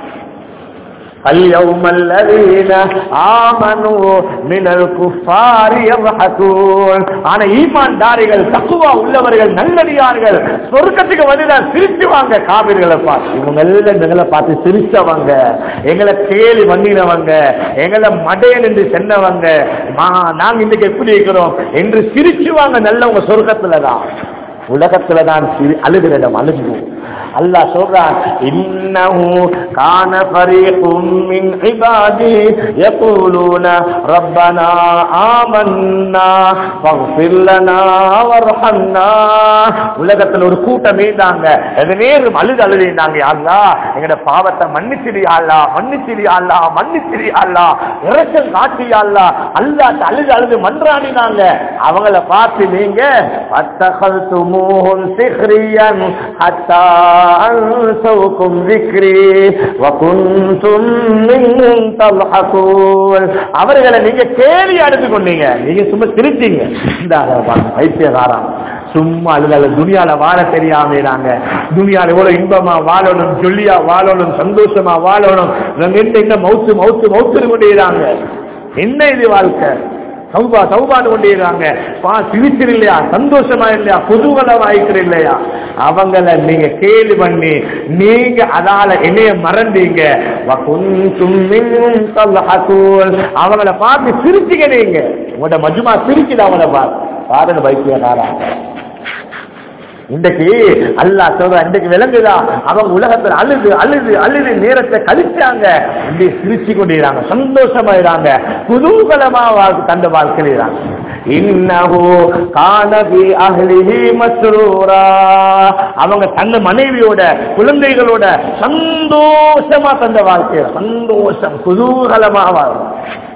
اليوم الذين آمنوا من الكفار يضحكون ஆனா ஈமான்தாரிகள் தக்குவா உள்ளவர்கள் நல்லடியார்கள் சொர்க்கத்துக்கு வந்துதான் சிரிச்சுவாங்க காவிர்களை பார்த்து இவங்க எல்லாம் எங்களை பார்த்து சிரிச்சவங்க எங்களை கேலி பண்ணினவங்க எங்களை மடையன் என்று சென்னவங்க மா- நாங்க இன்னைக்கு எப்படி இருக்கிறோம் என்று சிரிச்சுவாங்க நல்லவங்க சொர்க்கத்துல தான் உலகத்துல தான் சிரி- அழுகிற இடம் அழுகுவோம் அல்லாஹ் சொல்றான் இன்னஹு கான ஃபரீகும் மின் இபாதி யகூலூன ரப்பனா ஆமன்னா ஃபக்ஃபிர் லனா வர்ஹம்னா உலகத்துல ஒரு கூட்டம் இருந்தாங்க அது நேரம் அழுது அழுதினாங்க அல்லாஹ் எங்கட பாவத்தை மன்னிச்சிடி அல்லா மன்னிச்சிடி அல்லா மன்னிச்சிடி அல்லா இறக்கம் காட்டி அல்லா அல்லாஹ் அழுது அழுது மன்றாடினாங்க அவங்கள பார்த்து நீங்க அத்தகல்துமூஹும் சிஹ்ரியன் ஹத்தா أنسوكم ذكري وكنتم منهم تضحكون அவர்களை நீங்க கேலி எடுத்து கொண்டீங்க நீங்க சும்மா சிரிச்சீங்க இந்த வைத்தியகாரம் சும்மா அழுதல துனியால வாழ தெரியாம துனியால எவ்வளவு இன்பமா வாழணும் ஜொல்லியா வாழணும் சந்தோஷமா வாழணும் இவங்க என்ன என்ன மவுத்து மவுத்து மவுத்து கொண்டேறாங்க என்ன இது வாழ்க்கை சௌபா சௌபான்னு கொண்டிருக்காங்க பா சிரிச்சிரு இல்லையா சந்தோஷமா இல்லையா குதூகலம் ஆயிக்கிற இல்லையா அவங்கள நீங்க கேள்வி பண்ணி நீங்க அதால என்னைய மறந்தீங்க வகுந்தும் மின்னும் தல்ஹகூன். அவங்கள பார்த்து சிரிச்சிங்க நீங்க உங்களோட மஜுமா சிரிக்குது அவங்கள பார்த்து பாருங்க பைத்தியக்காரா இன்றைக்கு அல்லாஹ் சொல்ற இன்றைக்கு விளங்குதா அவங்க உலகத்துல அழுது அழுது அழுது நேரத்தை கழிச்சாங்க இப்படி சிரிச்சு கொண்டிருக்காங்க சந்தோஷமாயிறாங்க குதூகலமா வாழ்க்கை தந்த வாழ்க்கையிறாங்க இன்னஹு கானபி அஹ்லிஹி மஸ்ரூரா அவங்க தன்ன மனைவியோட குழந்தைகளோட சந்தோஷமா தந்த வாழ்க்கையில சந்தோஷம் குதூகலமா வாழும்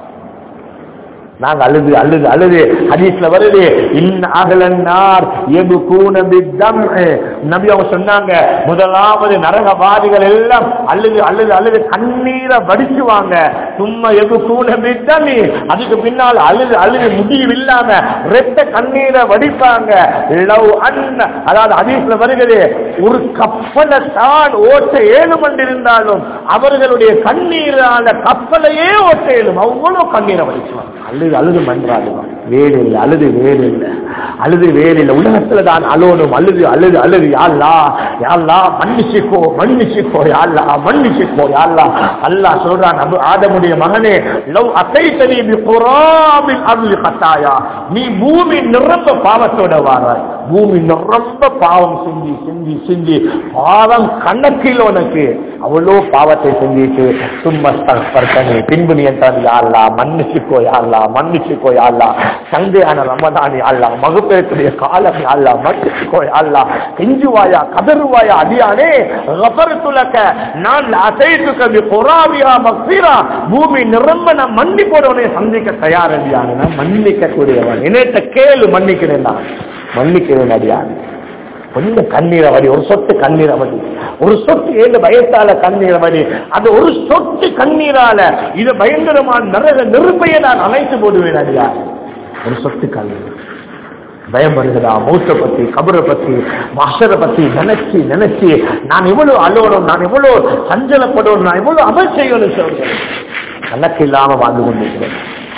நாங்க அழுது அழுது அழுது ஹதீஸ்ல வருது இன் அகலன்னார் எபுகூன பித்தம் நபி அவங்க சொன்னாங்க முதலாவது நரகவாதிகள் எல்லாம் அழுது அழுது அழுது கண்ணீரை வடிச்சுவாங்க சும்மா எபுகூன பித்தமி அதுக்கு பின்னால் அழுது அழுது முடிவு இல்லாம ரெட்ட கண்ணீரை வடிப்பாங்க லவ் அன் அதாவது ஹதீஸ்ல வருகிறது ஒரு கப்பலை தான் ஓட்ட ஏழு மணி இருந்தாலும் அவர்களுடைய கண்ணீரால கப்பலையே ஓட்ட ஏழும் அவ்வளவு கண்ணீரை வடிச்சுவாங்க அழுது அழுது மன்றாடுவான் வேறு இல்லை அழுது வேறு இல்லை அழுது வேறு இல்லை உலகத்துல தான் அழுவணும் அழுது அழுது அழுது யாழ்லா யாழ்லா மன்னிச்சுக்கோ மன்னிச்சுக்கோ யாழ்லா மன்னிச்சுக்கோ யாழ்லா அல்லாஹ் சொல்றான் அபு ஆதமுடைய மகனே லவ் அசைத்தனி பி குராபில் அருள் கத்தாயா நீ பூமி நிரம்ப பாவத்தோட வாராய் பூமி நிரம்ப பாவம் செஞ்சு செஞ்சு செஞ்சு பாவம் கணக்கில் உனக்கு அவ்வளோ பாவத்தை செஞ்சிட்டு சும்மா பர்த்தனி பின்பு நீ என்றான் யாழ்லா மன்னிச்சுக்கோ யாழ்லா மன்னிச்சுக்கோ யாழ்லா சந்தையான ரமதான் யாழ்லா மகுப்பேற்குடைய காலம் யாழ்லா மன்னிச்சுக்கோ யாழ்லா கெஞ்சுவாயா கதறுவாயா அடியானே ரபருத்துலக்க நான் அசைத்துக்க பி குராபியா மக்சிரா பூமி நிரம்ப நான் மன்னிப்போட சந்திக்க தயார் அடியானே நான் மன்னிக்க கூடியவன் என்னட்ட கேளு மன்னிக்கிறேன் நான் மன்னிக்கிறேன் அடியானே கொஞ்சம் கண்ணீரை வடி ஒரு சொட்டு கண்ணீரை வடி ஒரு சொட்டு ஏழு பயத்தால கண்ணீரை வடி அது ஒரு சொட்டு கண்ணீரால இது பயங்கரமான நரக நெருப்பையை நான் அணைத்து போடுவேன் அடியா ஒரு சொட்டு கண்ணீர் பயம் வருகிறதா மௌத்த பத்தி கபரை பத்தி மஷரை பத்தி நினைச்சு நினைச்சு நான் எவ்வளவு அழுவணும் நான் எவ்வளவு சஞ்சலப்படணும் நான் எவ்வளவு அமல் செய்யணும் சொல்றேன் கணக்கு இல்லாம வாழ்ந்து கொண்டிருக்கிறேன்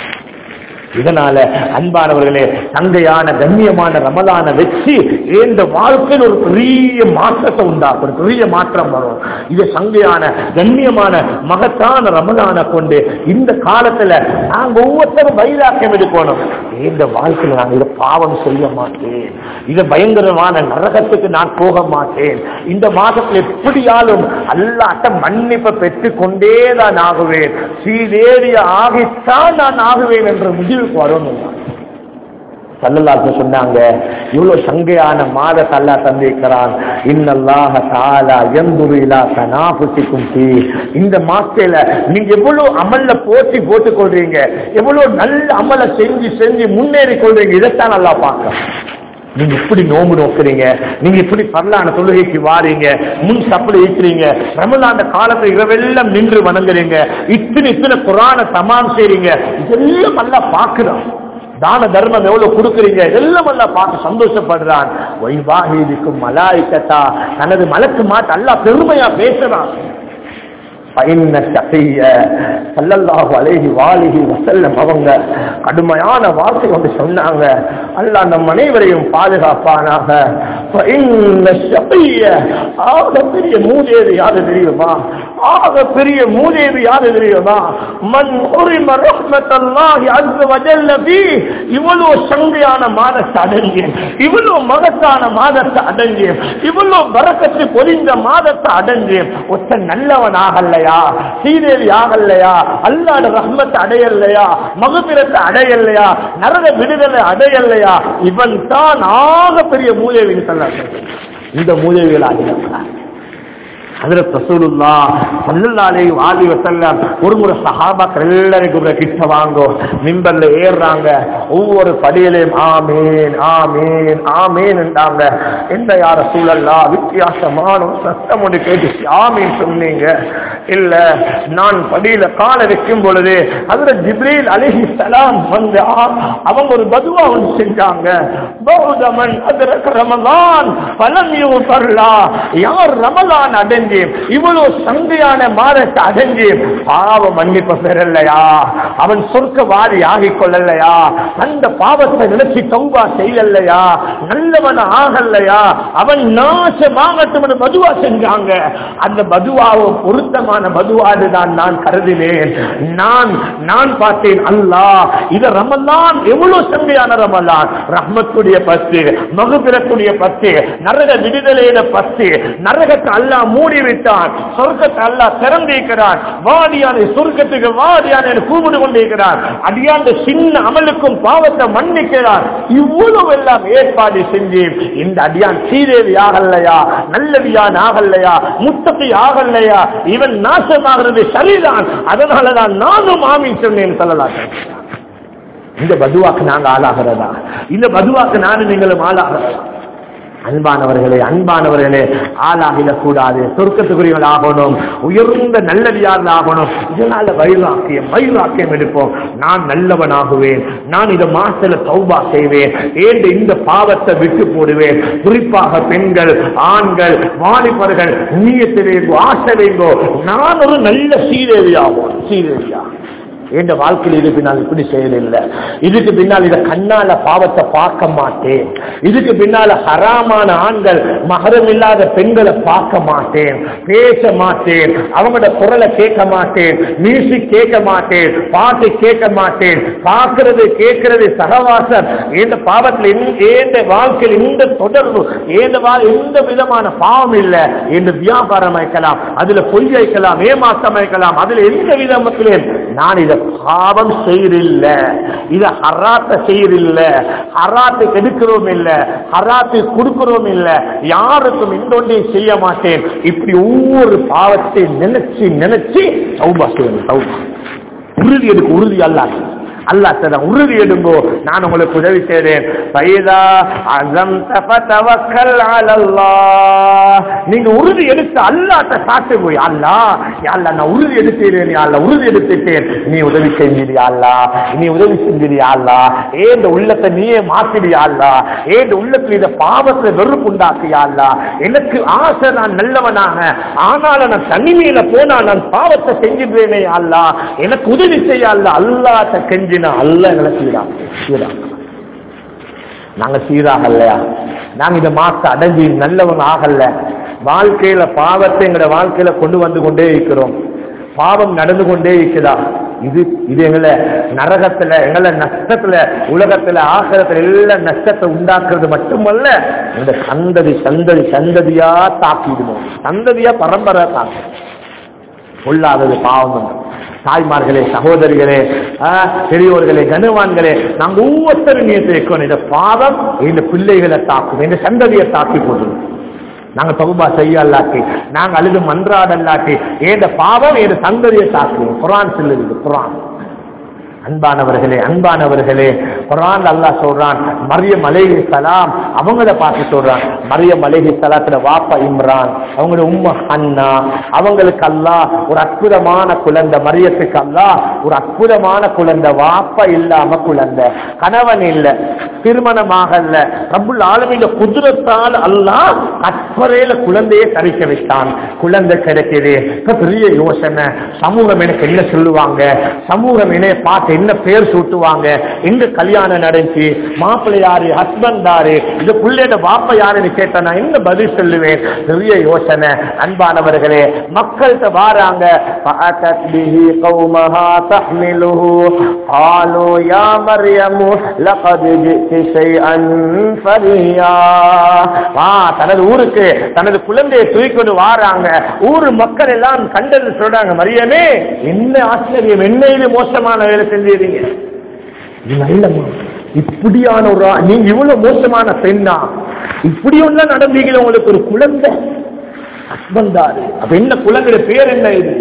இதனால அன்பானவர்களே தங்கையான கண்ணியமான ரமலான வச்சு இந்த வாழ்க்கையில் ஒரு பெரிய மாற்றத்தை உண்டாக்கும் ஒரு பெரிய மாற்றம் வரும் இது சங்கையான கண்ணியமான மகத்தான ரமலான கொண்டு இந்த காலத்துல நாங்க ஒவ்வொருத்தரும் வைராக்கியம் எடுக்கணும் இந்த வாழ்க்கையில நான் இதை பாவம் செய்ய மாட்டேன் இது பயங்கரமான நரகத்துக்கு நான் போக மாட்டேன் இந்த மாதத்தில் எப்படியாலும் அல்லாட்ட மன்னிப்பை பெற்றுக் கொண்டே தான் ஆகுவேன் சீதேறிய ஆகித்தான் நான் ஆகுவேன் என்ற முடிவுக்கு வரணும் சல்லல்லாத்து சொன்னாங்க இவ்வளவு சங்கையான மாத தல்லா தந்திருக்கிறான் இன்னல்லாஹ தாலா எந்துரு இலா தனாபுசிக்கும் தீ இந்த மாசத்துல நீங்க எவ்வளவு அமல்ல போட்டி போட்டுக் கொள்றீங்க எவ்வளவு நல்ல அமலை செஞ்சு செஞ்சு முன்னேறி கொள்றீங்க இதைத்தான் நல்லா பார்க்க நீங்க இப்படி நோம்பு நோக்குறீங்க நீங்க இப்படி பரலான தொழுகைக்கு வாரீங்க முன் சப்பளை ஈக்கிறீங்க ரமலான காலத்துல இரவெல்லாம் நின்று வணங்குறீங்க இத்தனை இத்தனை குரான தமாம் செய்றீங்க இதெல்லாம் நல்லா பாக்குறோம் தான தர்மம் எவ்வளவு கொடுக்குறீங்க எல்லாம் எல்லாம் பார்த்து சந்தோஷப்படுறான் வைவாகிதிக்கும் மலாய்க்கத்தா தனது மலக்கு மாட்டு அல்லா பெருமையா பேசுறான் அவங்க கடுமையான வார்த்தை கொண்டு சொன்னாங்க அல்ல அந்த அனைவரையும் பாதுகாப்பானாக ஆக பெரிய மூதேவி யாரு தெரியுமா ஆக பெரிய மூதேவி யாரு தெரியுமா மண் உரிம ரஹ்மத்தல்லாஹி அஸ்ஸ வஜல்ல ஃபீ இவ்வளவு சங்கையான மாதத்தை அடங்கி இவ்வளவு மகத்தான மாதத்தை அடங்கி இவ்வளவு பரக்கத்து பொறிந்த மாதத்தை அடங்கி ஒத்த நல்லவன் ஆகலையா சீதேவி ஆகலையா அல்லாட ரஹ்மத்தை அடையலையா மகபிரத்தை அடையலையா நரக விடுதலை அடையலையா இவன் தான் ஆக பெரிய மூதேவின்னு சொல்ல இந்த மூதேவிகள் ஆகிறார் ஹஜரத் ரசூலுல்லா ஸல்லல்லாஹு அலைஹி வாலி வஸல்லம் ஒரு முறை சஹாபாக்கள் எல்லாரும் கூட கிட்ட வாங்கோ மிம்பர்ல ஏறுறாங்க ஒவ்வொரு படியிலையும் ஆமீன் ஆமீன் ஆமீன் என்றாங்க என்ன யார் ரசூலல்லா வித்தியாசமான ஒரு சத்தம் ஒன்று கேட்டுச்சு ஆமீன் சொன்னீங்க இல்ல நான் படியில கால வைக்கும் பொழுது ஹஜரத் ஜிப்ரீல் அலைஹி ஸலாம் வந்து ஆ- அவங்க ஒரு பதுவா ஒன்று செஞ்சாங்க பௌதமன் அதற்கு ரமலான் பலம் யூசர்லா யார் ரமலான் அடைஞ்சு இவ்வளவு சந்தையான மாதத்தை அடைஞ்சு பாவ மன்னிப்பு பெறலையா அவன் சொர்க்கவாதி ஆகிக் கொள்ளலையா அந்த பாவத்தை நினைச்சு தௌபா செய்யலையா நல்லவன் ஆகலையா அவன் நாசமாகட்டும் என்று பதுவா செஞ்சாங்க அந்த பதுவாவை பொருத்தமா மோசமான மதுவாடு தான் நான் கருதினேன் நான் நான் பார்த்தேன் அல்லாஹ் இத ரமலான் எவ்வளவு சந்தையான ரமலான் ரஹ்மத்துடைய பத்து மகுபிரத்துடைய பத்து நரக விடுதலையில பத்து நரகத்தை அல்லாஹ் மூடி விட்டான் சொர்க்கத்தை அல்லாஹ் திறந்திருக்கிறான் வாடியான சொர்க்கத்துக்கு வாடியான என்று கூப்பிட்டு கொண்டிருக்கிறான் அடியாண்ட சின்ன அமலுக்கும் பாவத்தை மன்னிக்கிறான் இவ்வளவு எல்லாம் ஏற்பாடு செஞ்சு இந்த அடியான் சீதேவி ஆகலையா நல்லவியான் ஆகலையா முத்தத்தை ஆகலையா இவன் நாசமாகிறது சரிதான் அதனாலதான் நானும் ஆமீன் சொன்னேன் சொல்லலாம் இந்த பதுவாக்கு நாங்க ஆளாகிறதா இந்த பதுவாக்கு நானும் நீங்களும் ஆளாகிறதா அன்பானவர்களே அன்பானவர்களே ஆளாகிடக் கூடாது சொர்க்கத்துக்குரியவர்கள் ஆகணும் உயர்ந்த நல்லவியார்கள் ஆகணும் இதனால வைராக்கியம் வைராக்கியம் எடுப்போம் நான் நல்லவனாகுவேன் நான் இந்த மாசல தௌபா செய்வேன் ஏன் இந்த பாவத்தை விட்டு போடுவேன் குறிப்பாக பெண்கள் ஆண்கள் வாலிபர்கள் நீயத்தை வைங்கோ ஆசை வைங்கோ நான் ஒரு நல்ல சீரேவியாகும் சீரேவியா என் வாழ்க்கையில் இது பின்னால் இப்படி செய்யல இதுக்கு பின்னால் இத கண்ணால பாவத்தை பார்க்க மாட்டேன் இதுக்கு பின்னால ஹராமான ஆண்கள் மகரம் இல்லாத பெண்களை பார்க்க மாட்டேன் பேச மாட்டேன் அவங்களோட குரலை கேட்க மாட்டேன் மியூசிக் கேட்க மாட்டேன் பாட்டு கேட்க மாட்டேன் பார்க்கிறது கேட்கிறது சகவாசம் எந்த பாவத்தில் எந்த வாழ்க்கையில் இந்த தொடர்பு எந்த வா- எந்த விதமான பாவம் இல்லை என்று வியாபாரம் வைக்கலாம் அதுல பொய் வைக்கலாம் ஏமாற்றம் வைக்கலாம் அதுல எந்த விதத்திலே நான் இதை பாவம் செய்யறில்ல இத ஹராத்த செய்யறில்ல ஹராத்தை எடுக்கிறோம் இல்ல ஹராத்தை கொடுக்கிறோம் இல்ல யாருக்கும் இந்த ஒன்றையும் செய்ய மாட்டேன் இப்படி ஒவ்வொரு பாவத்தை நினைச்சு நினைச்சு சௌபா செய்யணும் சௌபா உறுதி எடுக்க உறுதி அல்லாது அல்லாஹ் தர உறுதி எடுங்கோ நான் உங்களுக்கு உதவி செய்றேன் ஃபைதா அஸம்த ஃபதவக்கல் அலல்லாஹ் நீங்க உறுதி எடுத்து அல்லாஹ்ட்ட சாட்டு போய் அல்லாஹ் யா அல்லாஹ் நான் உறுதி எடுத்தேன் யா அல்லாஹ் உறுதி எடுத்துட்டேன் நீ உதவி செஞ்சிடியா அல்லாஹ் நீ உதவி செஞ்சிடியா அல்லாஹ் ஏந்த உள்ளத்தை நீயே மாத்திடியா அல்லாஹ் ஏந்த உள்ளத்துல இந்த பாவத்தை வெறுப்பு உண்டாக்கியா அல்லாஹ் எனக்கு ஆசை நான் நல்லவனாக ஆனாலும் நான் தனிமையில போனா நான் பாவத்தை செஞ்சிடுவேனே அல்லாஹ் எனக்கு உதவி செய்ய அல்ல அல்லாட்ட கெஞ்சினா அல்ல எங்களை சீரா சீரா நாங்க சீராக இல்லையா நாங்க இந்த மாசம் அடைஞ்சி நல்லவங்க ஆகல வாழ்க்கையில பாவத்தை எங்களோட வாழ்க்கையில கொண்டு வந்து கொண்டே இருக்கிறோம் பாவம் நடந்து கொண்டே இருக்குதா இது இது எங்களை நரகத்துல எங்களை நஷ்டத்துல உலகத்துல ஆகரத்துல எல்லாம் நஷ்டத்தை உண்டாக்குறது மட்டுமல்ல இந்த சந்ததி சந்ததி சந்ததியா தாக்கிடுவோம் சந்ததியா பரம்பரை தாக்கும் பொல்லாதது பாவம் என்று. தாய்மார்களே சகோதரிகளே ஆ, பெரியோர்களே கனவான்களே நாங்க ஒவ்வொருத்தரும் நியத்தை வைக்கணும் இந்த பாவம் இந்த பிள்ளைகளை தாக்கும் இந்த சந்ததியை தாக்கி போட்டுரும் நாங்க தகுபா செய்ய அல்லாட்டி நாங்க அழுது மன்றாட அல்லாட்டி ஏந்த பாவம் ஏத சந்ததியை தாக்குவோம் குரான் சொல்லுது குரான் அன்பானவர்களே அன்பானவர்களே குரான் அல்லாஹ் சொல்றான் மரியம் அலைஹி சலாம் அவங்கள பார்த்து சொல்றான் மரியம் அலைஹி சலாத்துல வாப்பா இம்ரான் அவங்களோட உம்மா அண்ணா அவங்களுக்கு அல்லாஹ் ஒரு அற்புதமான குழந்தை மரியத்துக்கு அல்லாஹ் ஒரு அற்புதமான குழந்தை வாப்பா இல்லாம குழந்தை கணவன் இல்ல திருமணமாகல ரப்புல் ஆலமீன குதிரத்தால் அல்லாஹ் கற்பரையில குழந்தையை கரைக்க வைத்தான் குழந்தை கிடைக்குது இப்ப பெரிய யோசனை சமூகம் எனக்கு என்ன சொல்லுவாங்க சமூகம் என்னைய பார்த்து என்ன பேர் சூட்டுவாங்க எங்க கல்யாணம் நடந்துச்சு மாப்பிள்ளை யாரு ஹஸ்பண்ட் யாரு இது புள்ளையோட பாப்பா யாருன்னு கேட்டா நான் என்ன பதில் சொல்லுவேன் பெரிய யோசனை அன்பானவர்களே மக்கள்கிட்ட வாராங்க فأتت به قومها تحمله قالوا يا مريم لقد جئت شيئا فريا ஆ, தனது ஊருக்கு தனது குழந்தையை தூக்கிக்கொண்டு வாராங்க ஊர் மக்கள் எல்லாம் கண்டது சொல்றாங்க மரியமே என்ன ஆச்சரியம் என்ன இது மோசமான வேலை செஞ்சீங்க இது நல்லம்மா இப்படியான ஒரு ஆ- நீங்க இவ்வளவு மோசமான பெண்ணா இப்படி ஒண்ணு நடந்தீங்க உங்களுக்கு ஒரு குழந்தை ஹஸ்பண்டாரு அப்ப என்ன குழந்தைய பேர் என்ன இது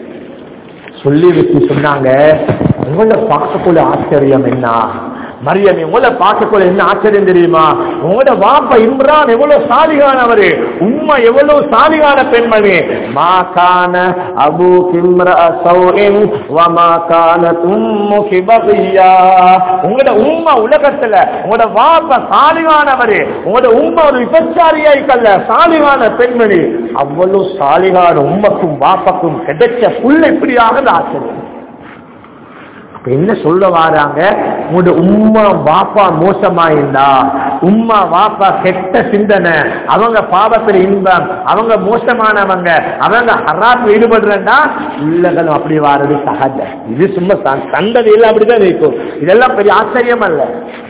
சொல்லி வச்சு சொன்னாங்க உங்களை பார்க்கக்கூடிய ஆச்சரியம் என்ன மரியம் உங்களை பார்க்கக்கூடிய என்ன ஆச்சரியம் தெரியுமா உங்களோட வாப்பா இம்ரான் எவ்வளவு சாலிகானவரு உம்மா எவ்வளவு சாலிகான பெண்மணி மா கான அபு கிம்ர சௌஇன் வமா கான தும்மு கிபகியா உங்களோட உம்மா உலகத்துல உங்களோட வாப்பா சாலிகானவரு உங்களோட உம்மா ஒரு விபச்சாரியாய்க்கல்ல சாலிகான பெண்மணி அவ்வளவு சாலிகான உம்மக்கும் வாப்பக்கும் கிடைச்ச புள்ள இப்படியாக ஆச்சரியம் அப்ப என்ன சொல்ல வராங்க உங்களோட உம்மா பாப்பா மோசமா இருந்தா உம்மா வாப்பா கெட்ட சிந்தனை அவங்க பாவத்தில் இன்பம் அவங்க மோசமானவங்க அவங்க ஹராத் ஈடுபடுறா உள்ளங்களும் அப்படி வாரது சகஜம் இது சும்மா ச- சந்ததியில் அப்படிதான் இருக்கும் இதெல்லாம் பெரிய ஆச்சரியம் அல்ல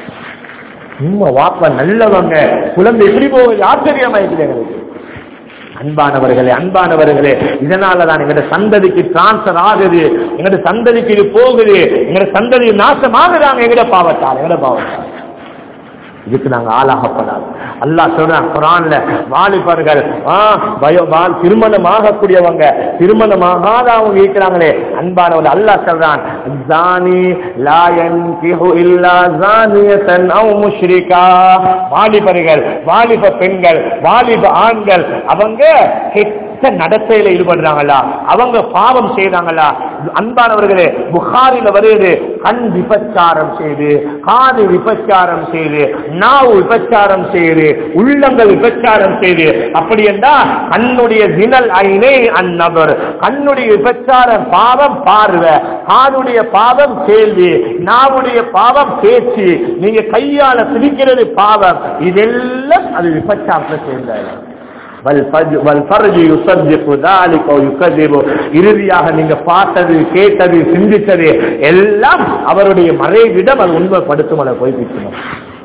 உம்மா வாப்பா நல்லவங்க குழந்தை எப்படி போகுது ஆச்சரியமாயிடுது எங்களுக்கு அன்பானவர்களே அன்பானவர்களே இதனால தான் எங்கட சந்ததிக்கு டிரான்ஸ்பர் ஆகுது எங்கட சந்ததிக்கு இது போகுது எங்கட சந்ததி நாசமாகுதாங்க எங்கட பாவத்தால் எங்கட பாவத்தால் இதுக்கு நாங்க ஆளாகப்படாது அல்லாஹ் சொல்றான் குரான்ல வாலிபர்கள் ஆ, பயோ வால் திருமணம் ஆகக்கூடியவங்க திருமணமாகாத அவங்க இருக்கிறாங்களே அன்பானவர்கள் அல்லாஹ் சொல்றான் ஜானி லா யன்கிஹு இல்லா ஜானியத்தன் அவ் முஷ்ரிகா வாலிபர்கள் வாலிப பெண்கள் வாலிப ஆண்கள் அவங்க கெட்ட நடத்தையில ஈடுபடுறாங்களா அவங்க பாவம் செய்றாங்களா அன்பானவர்களே புகாரில வருது கண் விபச்சாரம் செய்து காது விபச்சாரம் செய்து நாவு விபச்சாரம் செய்து உள்ளங்கள் விபச்சாரம் செய்து அப்படி என்றால் கண்ணுடைய தினல் ஐனே அந்நபர் கண்ணுடைய விபச்சாரம் பாவம் பார்வை காதுடைய பாவம் கேள்வி நாவுடைய பாவம் பேச்சு நீங்க கையால பிடிக்கிறது பாவம் இதெல்லாம் அது விபச்சாரத்தை சேர்ந்தது வல்ஃபஜ்- வல்ஃபர்ஜு யுசத்திகு ذلك أو يكذب. இறுதியாக நீங்க பார்த்தது கேட்டது சிந்தித்தது எல்லாம் அவருடைய மறைவிடம் அது உண்மைப்படுத்தும் அதை பொய்ப்பிக்கணும்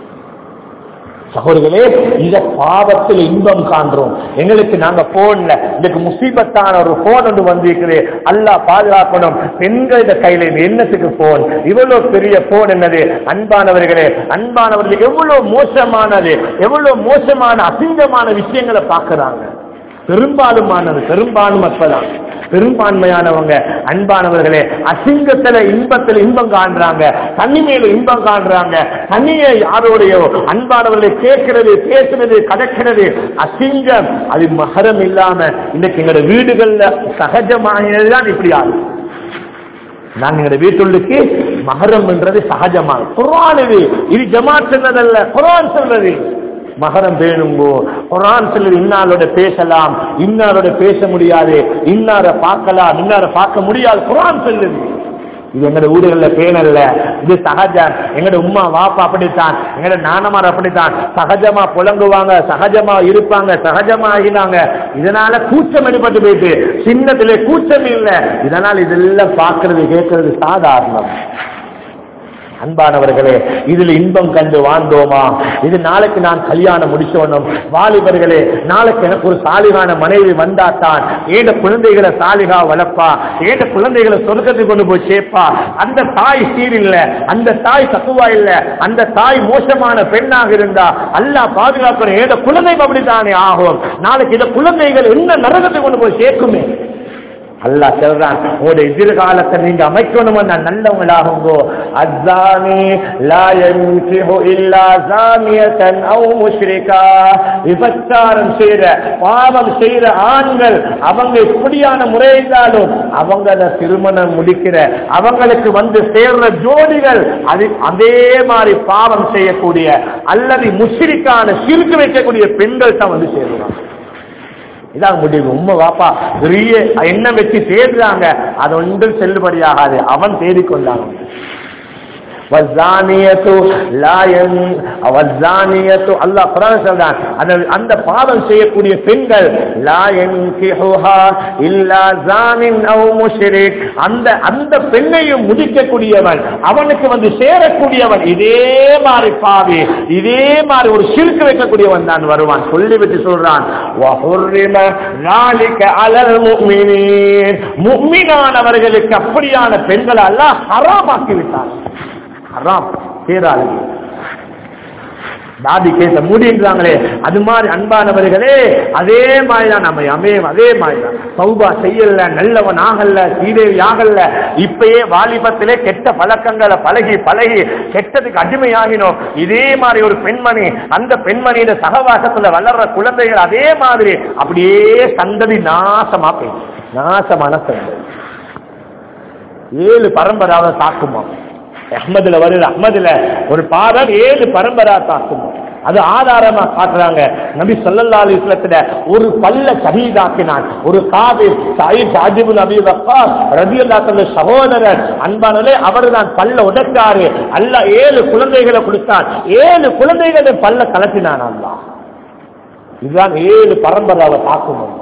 சகோதரர்களே இந்த பாவத்தில் இன்பம் காண்றோம் எங்களுக்கு நாங்க போன்ல இதுக்கு முசீபத்தான ஒரு போன் ஒன்று வந்திருக்குது அல்லாஹ் பாதுகாக்கணும் பெண்கள கையில இது என்னத்துக்கு போன் இவ்வளவு பெரிய போன் என்னது அன்பானவர்களே அன்பானவர்கள் எவ்வளவு மோசமானது எவ்வளவு மோசமான அசிங்கமான விஷயங்களை பார்க்கறாங்க பெரும்பாலுமானது பெரும்பாலும் அப்பதான் பெரும்பான்மையானவங்க அன்பானவர்களே அசிங்கத்துல இன்பத்துல இன்பம் காண்றாங்க தனிமையில இன்பம் காண்றாங்க தனியை யாரோடையோ அன்பானவர்களை கேட்கிறது பேசுறது கடக்கிறது அசிங்கம் அது மகரம் இல்லாம இன்னைக்கு எங்களோட வீடுகள்ல சகஜமானதுதான் இப்படி ஆகும் நாங்க எங்க வீட்டுள்ளுக்கு மகரம் என்றது சகஜமான குரான் இது இது ஜமாத் சொன்னதல்ல குரான் சொல்றது மகரம் வேணுங்கோ குரான் சொல்லுது இன்னாரோட பேசலாம் இன்னாரோட பேச முடியாது இன்னார பார்க்கலாம் இன்னார பார்க்க முடியாது குரான் சொல்லுது இது எங்கட ஊடுகள்ல பேனல்ல இது சகஜம் எங்கட உம்மா வாப்பா அப்படித்தான் எங்கட நானமார் அப்படித்தான் சகஜமா புலங்குவாங்க சகஜமா இருப்பாங்க சகஜமா ஆகினாங்க இதனால கூச்சம் எடுபட்டு போயிட்டு சின்னத்திலே கூச்சம் இல்லை இதனால் இதெல்லாம் பார்க்கிறது கேட்கறது சாதாரணம் அன்பானவர்களே இதில் இன்பம் கண்டு வாழ்ந்தோமா இது நாளைக்கு நான் கல்யாணம் முடிச்சோனும் வாலிபர்களே நாளைக்கு எனக்கு ஒரு சாலிகான மனைவி வந்தாத்தான் ஏண்ட குழந்தைகளை சாலிகா வளர்ப்பா ஏண்ட குழந்தைகளை சொர்க்கத்துக்கு கொண்டு போய் சேர்ப்பா அந்த தாய் சீர் இல்ல அந்த தாய் தத்துவா இல்ல அந்த தாய் மோசமான பெண்ணாக இருந்தா அல்லாஹ் பாதுகாக்கணும் ஏண்ட குழந்தைகள் அப்படித்தானே ஆகும் நாளைக்கு இந்த குழந்தைகள் என்ன நரகத்துக்கு கொண்டு போய் சேர்க்குமே அல்லாஹ் சொல்றான் உங்களுடைய எதிர்காலத்தை நீங்க அமைக்கணும்னா நல்லவங்களாகுங்கோ அஸ்ஸானி லா யன்கிஹு இல்லா ஜானியத்தன் அவ் முஷ்ரிகா விபச்சாரம் செய்யற பாவம் செய்யற ஆண்கள் அவங்க எப்படியான முறையிட்டாலும் அவங்கள திருமணம் முடிக்கிற அவங்களுக்கு வந்து சேர்ற ஜோடிகள் அது அதே மாதிரி பாவம் செய்யக்கூடிய அல்லது முஷ்ரிக்கான சிறுக்கு வைக்கக்கூடிய பெண்கள் தான் வந்து சேருவாங்க இதான் முடிவு உண்மை வாப்பா பெரிய எண்ணம் வச்சு தேடுறாங்க அது ஒன்றும் செல்லுபடியாகாது அவன் தேடிக்கொண்டான் வஸ்ஸானியத்து லா யன் வஸ்ஸானியத்து அல்லாஹ் குர்ஆன் சொல்றான் அந்த அந்த பாவம் செய்யக்கூடிய பெண்கள் லா யன்கிஹுஹா இல்லா ஜானின் அவ் முஷ்ரிக் அந்த அந்த பெண்ணையும் முடிக்கக்கூடியவன் அவனுக்கு வந்து சேரக்கூடியவன் இதே மாதிரி பாவி இதே மாதிரி ஒரு சிறுக்கு வைக்கக்கூடியவன் தான் வருவான் சொல்லி வச்சு சொல்றான் وَحُرِّمَ ذَلِكَ عَلَى الْمُؤْمِنِينَ முஃமினானவர்களுக்கு அப்படியான பெண்களை அல்லாஹ் ஹராமாக்கி விட்டான் ஹராம் சேராது தாதி கேச மூடின்றாங்களே அது மாதிரி அன்பானவர்களே அதே மாதிரி தான் நம்ம அமே அதே மாதிரி தான் சௌபா செய்யல நல்லவன் ஆகல சீதேவி ஆகல இப்பயே வாலிபத்திலே கெட்ட பழக்கங்களை பழகி பழகி கெட்டதுக்கு அடிமையாகினோம் இதே மாதிரி ஒரு பெண்மணி அந்த பெண்மணியோட சகவாசத்துல வளர்ற குழந்தைகள் அதே மாதிரி அப்படியே சந்ததி நாசமா போயிடும் நாசமான சந்ததி ஏழு பரம்பராவை தாக்குமா அஹ்மதுல வருது அஹ்மதுல ஒரு பாதம் ஏழு பரம்பரா தாக்குமா அது ஆதாரமா காட்டுறாங்க நபி ஸல்லல்லாஹு அலைஹி வஸல்லத்துல ஒரு பல்ல ஷஹீதாக்கினான் ஒரு காபிர் சயீத் அஜிபுல் நபி வக்காஸ் ரலியல்லாஹு அன்ஹு சகோதரர் அன்பானவரே அவர்தான் பல்ல உடைக்காரு அல்லாஹ் ஏழு குழந்தைகளை கொடுத்தான் ஏழு குழந்தைகளை பல்ல கலட்டினான் அல்லாஹ் இதுதான் ஏழு பரம்பராவை பார்க்கணும்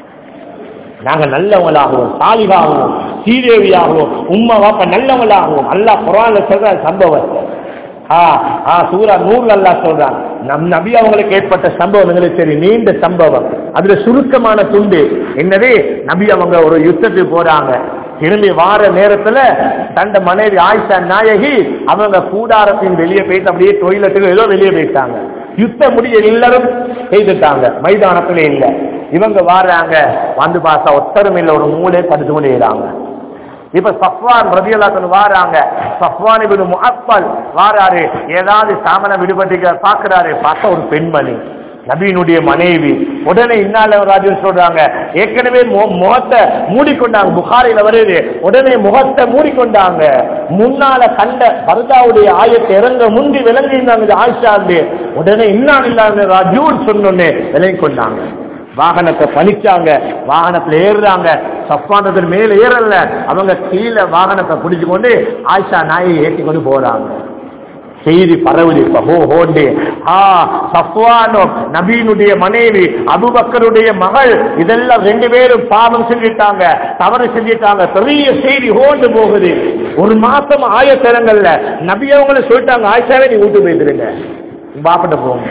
நாங்க நல்லவங்களாகவும் சாலிகாகவும் சீதேவியாகவும் உம்மா வாப்ப நல்லவங்களாகவும் அல்லாஹ் குரான்ல சொல்ற சம்பவத்தை ஆ ஆ சூரா நூறு அல்லாஹ் சொல்றான் நம் நபி அவங்களுக்கு ஏற்பட்ட சம்பவம் எங்களுக்கு சரி நீண்ட சம்பவம் அதுல சுருக்கமான துண்டு என்னது நபி அவங்க ஒரு யுத்தத்துக்கு போறாங்க திரும்பி வார நேரத்துல தண்ட மனைவி ஆயிஷா நாயகி அவங்க கூடாரத்தின் வெளியே போயிட்டு அப்படியே டொய்லெட்டுக்கு ஏதோ வெளியே போயிட்டாங்க யுத்த முடிய எல்லாரும் செய்துட்டாங்க மைதானத்துல இல்ல இவங்க வாடுறாங்க வந்து பார்த்தா ஒத்தரும் இல்ல ஒரு மூளை படுத்து கொண்டேறாங்க இப்ப சஃப்வான் ரதியல்லாத்தன் வாராங்க சஃப்வான் இப்னு முஅப்பல் வாராரு ஏதாவது சாமன விடுபட்டு பாக்குறாரு பார்த்தா ஒரு பெண்மணி நபியினுடைய மனைவி உடனே இன்னால ராஜு சொல்றாங்க ஏற்கனவே மு- முகத்தை மூடிக்கொண்டாங்க புகாரில வருது உடனே முகத்தை மூடிக்கொண்டாங்க முன்னால கண்ட பரதாவுடைய ஆயத்தை இறங்க முந்தி விளங்கியிருந்தாங்க ஆயிஷாந்து உடனே இன்னான் இல்லாத ராஜூன் சொன்னோன்னே விளங்கி கொண்டாங்க வாகனத்தை பணிச்சாங்க வாகனத்துல ஏறுறாங்க சப்பானத்தின் மேல ஏறல அவங்க கீழே வாகனத்தை பிடிச்சு கொண்டு ஆயிஷா நாயை ஏற்றி கொண்டு போறாங்க செய்தி பரவுது இப்ப ஹோ ஹோண்டு ஆ சஃப்வானோ நபீனுடைய மனைவி அபுபக்கருடைய மகள் இதெல்லாம் ரெண்டு பேரும் பாவம் செஞ்சிட்டாங்க தவறு செஞ்சிட்டாங்க பெரிய செய்தி ஹோண்டு போகுது ஒரு மாசம் ஆயத்திரங்கள்ல நபி அவங்கள சொல்லிட்டாங்க ஆயிஷாவே நீ வீட்டு போயிடுங்க பாப்பிட்ட போங்க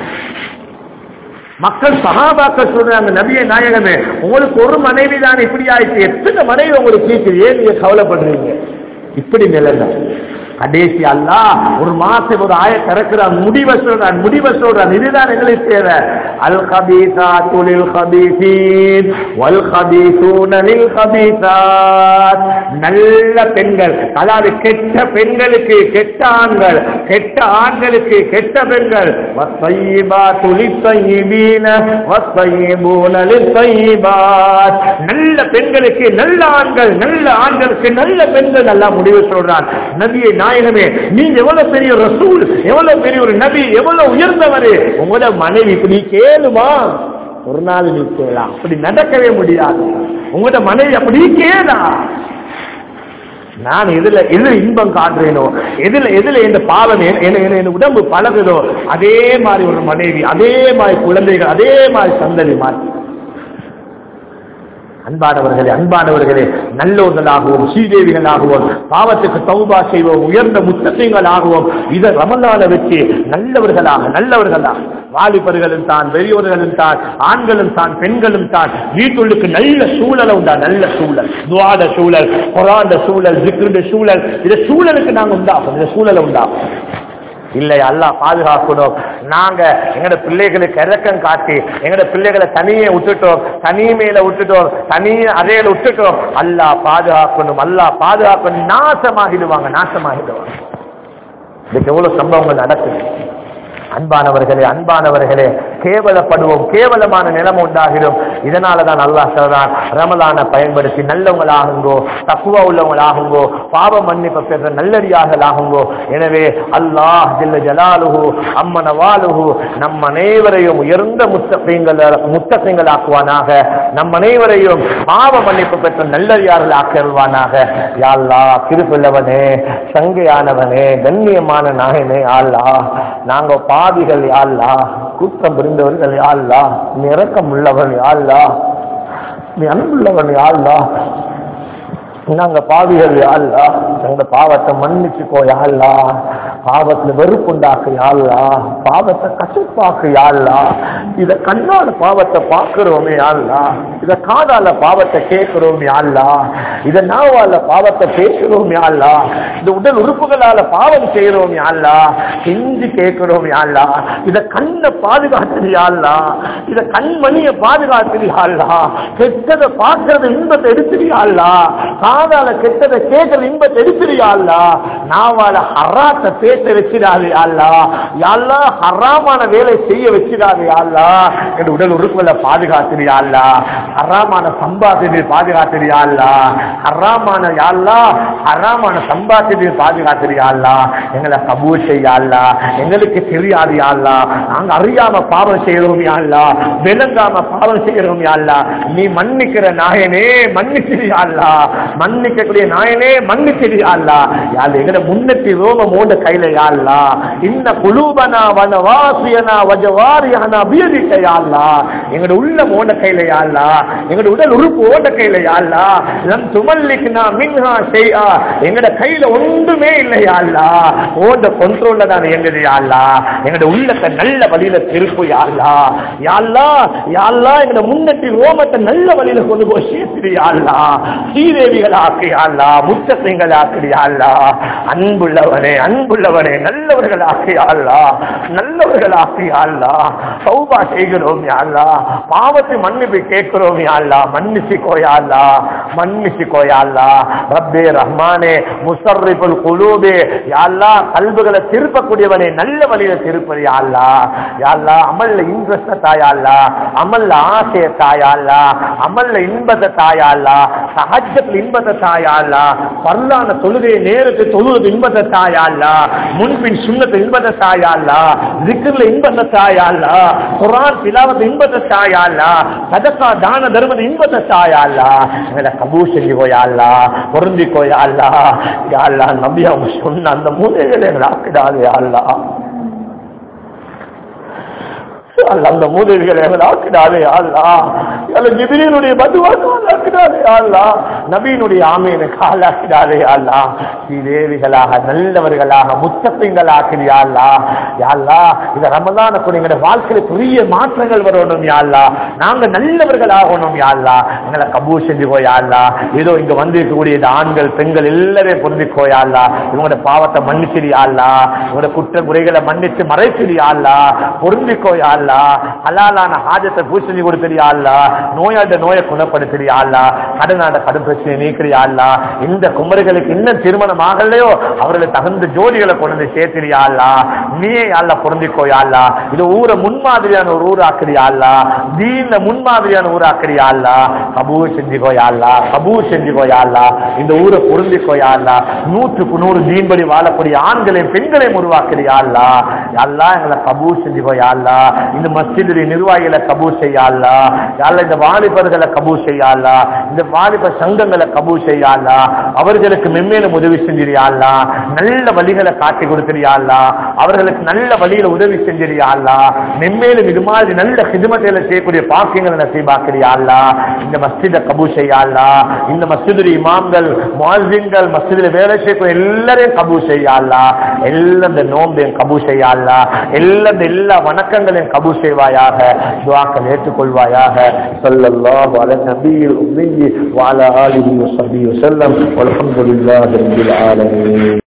மக்கள் சகாபாக்கள் சொல்றாங்க நபிய நாயகமே உங்களுக்கு ஒரு மனைவி தான் இப்படி ஆயிடுச்சு எத்தனை மனைவி உங்களுக்கு கேட்குது ஏன் நீங்க கவலைப்படுறீங்க இப்படி நிலைமை கடைசி அல்லா ஒரு மாசம் ஒரு ஆய திறக்கிறான் முடிவை சொல்றான் முடிவை சொல்றான் இதுதான் எங்களுக்கு தேவை அல் கபீசா துலில் கபீசீன் வல் கபீசூன லில் கபீசாத் நல்ல பெண்கள் அதாவது கெட்ட பெண்களுக்கு கெட்ட ஆண்கள் கெட்ட ஆண்களுக்கு கெட்ட பெண்கள் والطيبات للطيبين والطيبون للطيبات நல்ல பெண்களுக்கு நல்ல ஆண்கள் நல்ல ஆண்களுக்கு நல்ல பெண்கள் நல்லா முடிவு சொல்றான் நபியை நாயகமே நீங்க எவ்வளவு பெரிய ரசூல் எவ்வளவு பெரிய ஒரு நபி எவ்வளவு உயர்ந்தவர் உங்களோட மனைவி இப்படி கேளுமா ஒரு நாள் நீ கேளலாம் அப்படி நடக்கவே முடியாது உங்களோட மனைவி அப்படி கேளா நான் எதுல எதுல இன்பம் காட்டுறேனோ எதுல எதுல இந்த பாவம் என் என் என் என் உடம்பு பழகுதோ அதே மாதிரி ஒரு மனைவி அதே மாதிரி குழந்தைகள் அதே மாதிரி சந்ததி மாதிரி அன்பானவர்களே அன்பானவர்களே நல்லோர்களாகவும் ஸ்ரீதேவிகளாகவும் பாவத்துக்கு தௌபா செய்வோம் உயர்ந்த முத்தத்தைங்களாகவும் இதை ரமலான வச்சு நல்லவர்களாக நல்லவர்களாக வாலிபர்களும் தான் பெரியோர்களும் தான் ஆண்களும் தான் பெண்களும் தான் வீட்டுள்ளுக்கு நல்ல சூழலை உண்டா நல்ல சூழல் துவாத சூழல் குரான் சூழல் ஜிக்ருடைய சூழல் இந்த சூழலுக்கு நாங்க உண்டாகும் இந்த சூழலை உண்டாகும் இல்லை அல்லாஹ் பாதுகாக்கணும் நாங்க எங்கட பிள்ளைகளுக்கு இறக்கம் காட்டி எங்கட பிள்ளைகளை தனியே விட்டுட்டோம் தனிமையில விட்டுட்டோம் தனி அறையில விட்டுட்டோம் அல்லாஹ் பாதுகாக்கணும் அல்லாஹ் பாதுகாக்கணும் நாசமாகிடுவாங்க நாசமாகிடுவாங்க இதுக்கு எவ்வளவு சம்பவங்கள் நடக்குது அன்பானவர்களே அன்பானவர்களே கேவலப்படுவோம் கேவலமான நிலைமை உண்டாகிடும் இதனால தான் அல்லாஹ் சொல்றான் ரமலான பயன்படுத்தி நல்லவங்களாகுங்கோ தக்குவா உள்ளவங்களாகுங்கோ பாவ மன்னிப்பு பெற்ற நல்லடியார்களாகுங்கோ எனவே அல்லாஹ் ஜில்ல ஜலாலுஹு அம்மன வாலுஹு நம் அனைவரையும் உயர்ந்த முத்தகைங்கள் முத்தகைங்கள் ஆக்குவானாக நம் அனைவரையும் பாவ மன்னிப்பு பெற்ற நல்லடியார்கள் ஆக்கிடுவானாக யாழ்லா திருப்பிள்ளவனே சங்கையானவனே கண்ணியமான நாயனே ஆல்லா நாங்க பாவிகள் யாழ்லா குற்றம் புரிந்தவர்கள் யாழ்லா நீ இரக்கம் உள்ளவன் யாழ்லா நீ அன்புள்ளவன் யாழ்லா நாங்க பாவிகள் யாழ்லா எங்க பாவத்தை மன்னிச்சுக்கோ யாழ்லா பாவத்துல வெறுப்புண்டாக்கு யாழ்லா பாவத்தை கசப்பாக்கு யாழ்லா இத கண்ணால பாவத்தை பார்க்கிறோமே யாழ்லா இத காதால பாவத்தை கேட்கிறோம் யாழ்லா இத நாவால பாவத்தை பேசுறோம் யாழ்லா இந்த உடல் உறுப்புகளால பாவம் செய்யறோம் யாழ்லா செஞ்சு கேட்கிறோம் யாழ்லா இத கண்ணை பாதுகாத்துது யாழ்லா இத கண்மணிய பாதுகாத்துது யாழ்லா கெட்டதை பார்க்கறது இன்பத்தை எடுத்துது யாழ்லா காதால கெட்டதை கேட்கிற இன்பத்தை எடுத்துறியா அல்லா நாவால ஹராத்த பேச வச்சிடாதே அல்லா யாழ்லா ஹராமான வேலை செய்ய வச்சிடாதே அல்லா என் உடல் உறுப்புகளை பாதுகாத்துறியா அல்லா ஹராமான சம்பாத்தியை பாதுகாத்துறியா அல்லா ஹராமான யாழ்லா ஹராமான சம்பாத்தியை பாதுகாத்துறியா அல்லா எங்களை கபூர் செய்யா அல்லா எங்களுக்கு தெரியாது யாழ்லா நாங்க அறியாம பாவம் செய்யறோம் யாழ்லா விளங்காம பாவம் செய்யறோம் யாழ்லா நீ மன்னிக்கிற நாயனே மன்னிச்சிரியா அல்லா மன்னிக்கக்கூடிய நாயனே மன்னிச்சிரியா அல்லா யாழ் எங்கட முன்னத்தி ரோமம் ஓண்ட கையில யாழ்லா இன்ன குலூபனா வனவாசியனா வஜவாரியானா அபியதிக்க யாழ்லா எங்கட உள்ள ஓண்ட கையில யாழ்லா எங்கட உடல் உறுப்பு ஓண்ட கையில யாழ்லா லம் துமல்லிக்னா மின்ஹா செய்யா எங்கட கையில ஒன்றுமே இல்லை யாழ்லா ஓண்ட கொண்ட்ரோல்ல தான் எங்கது யாழ்லா எங்கட உள்ளத்தை நல்ல வழியில திருப்பு யாழ்லா யாழ்லா யாழ்லா எங்கட முன்னத்தி ரோமத்தை நல்ல வழியில கொண்டு போய் சேர்த்திரியாள்லா ஸ்ரீதேவிகள் ஆக்கியாள்லா முத்தசிங்கள் ஆக்கிரியாள்லா அன்புள்ளவனே அன்புள்ளவனே நல்லவர்கள் ஆக்கியாள்லா நல்லவர்கள் ஆக்கியாள்லா சௌபா செய்கிறோம் யாழ்லா பாவத்தை மன்னிப்பு கேட்கிறோம் யாழ்லா மன்னிச்சு கோயாள்லா மன்னிச்சு கோயாள்லா ரப்பே ரஹ்மானே முசர்ரிபுல் குலூபே யாழ்லா கல்புகளை திருப்பக்கூடியவனே நல்ல வழியில திருப்பது யாழ்லா யாழ்லா அமல்ல இன்ட்ரெஸ்ட் தாயாள்லா அமல்ல ஆசைய தாயாள்லா அமல்ல இன்பத்தை தாயாள்லா சஹஜத்தில் இன்பத்தை தாயாள்லா பரலான தொழுகையை நேரத்தை தொழுவது இன்பத்தை தாயாள்லா முன்பின் சுண்ணத்தை இன்பத்தை தாயாள்லா திக்கர்ல இன்பத்தை தாயாள்லா குரான் திலாவத்தை இன்பத்தை தாயாள்லா சதக்கா தான தர்மத்தை இன்பத்தை தாயாள்லா எங்களை கபூ செஞ்சு போயாள்லா பொருந்தி போயாள்லா யாழ்லா நம்பி அவங்க சொன்ன அந்த மூலைகளை எங்களை ஆக்கிடாது யாழ்லா அல்ல அந்த மூதேவிகளை எங்களை ஆக்கிடாதே அல்லா அல்ல ஜிபிரியனுடைய பதுவாக ஆக்கிடாதே அல்லா நபீனுடைய ஆமையினை காலாக்கிடாதே அல்லா ஸ்ரீதேவிகளாக நல்லவர்களாக முத்தப்பிங்கள் ஆக்கிறியா அல்லா யாழ்லா இந்த ரமதான எங்களுடைய வாழ்க்கையில பெரிய மாற்றங்கள் வரணும் யாழ்லா நாங்க நல்லவர்கள் ஆகணும் யாழ்லா எங்களை கபூ செஞ்சு போயாள்லா ஏதோ இங்க வந்து இருக்கக்கூடிய இந்த ஆண்கள் பெண்கள் எல்லாரையும் பொருந்திக்கோயாள்லா இவங்களோட பாவத்தை மன்னிச்சிரியாள்லா இவங்களோட குற்ற குறைகளை மன்னிச்சு மறைச்சிரியாள்லா பொருந்திக்கோயாள்லா ஹலாலான ஹாஜத்தை பூசணி கொடுத்துறியாள்லா நோயாட நோயை குணப்படுத்துறியாள்லா கடனாட கடும் பிரச்சனை நீக்கிறியாள்லா இந்த குமரிகளுக்கு இன்னும் திருமணம் ஆகலையோ அவர்களுக்கு தகுந்த ஜோடிகளை கொண்டு வந்து சேர்த்திரியாள்லா நீயே யாழ்லா பொருந்திக்கோயாள்லா இது ஊரை முன்மாதிரியான ஒரு ஊராக்குறியாள்லா தீன்ல முன்மாதிரியான ஊராக்குறியாள்லா கபூ செஞ்சுக்கோயாள்லா கபூ செஞ்சுக்கோயாள்லா இந்த ஊரை பொருந்திக்கோயாள்லா நூற்றுக்கு நூறு தீன்படி வாழக்கூடிய ஆண்களையும் பெண்களையும் உருவாக்குறியாள்லா அல்லா எங்களை கபூ செஞ்சுக்கோயாள்லா இந்த மஸ்ஜிதுடைய நிர்வாகிகளை கபூ செய்யாள்லா யாழ்லா இந்த வாலிபர்களை கபூ செய்யாள்லா இந்த வாலிப சங்கங்களை கபூ செய்யாள்லா அவர்களுக்கு மென்மேலும் உதவி செஞ்சிரியாள்லா நல்ல வழிகளை காட்டி கொடுத்துறியாள்லா அவர்களுக்கு நல்ல வழியில உதவி செஞ்சிரியாள்லா மென்மேலும் இது மாதிரி நல்ல ஹிதுமத்தையில செய்யக்கூடிய பாக்கியங்களை நசீபாக்கிறியாள்லா இந்த மஸ்ஜித கபூ செய்யாள்லா இந்த மஸ்ஜிதுடைய இமாம்கள் மால்ஜின்கள் மஸ்ஜிதில் வேலை செய்யக்கூடிய எல்லாரையும் கபூ செய்யாள்லா எல்லாம் இந்த நோம்பையும் கபூ செய்யாள்லா எல்லாம் இந்த எல்லா வணக்கங்களையும் கபூ செய்வாயாக துவாக்கள் ஏற்றுக்கொள்வாயாக ஸல்லல்லாஹு அலா நபியில் உம்மி வஅலா ஆலிஹி வஸஹ்பிஹி வஸல்லம் வல்ஹம்துலில்லாஹி ரப்பில் ஆலமீன்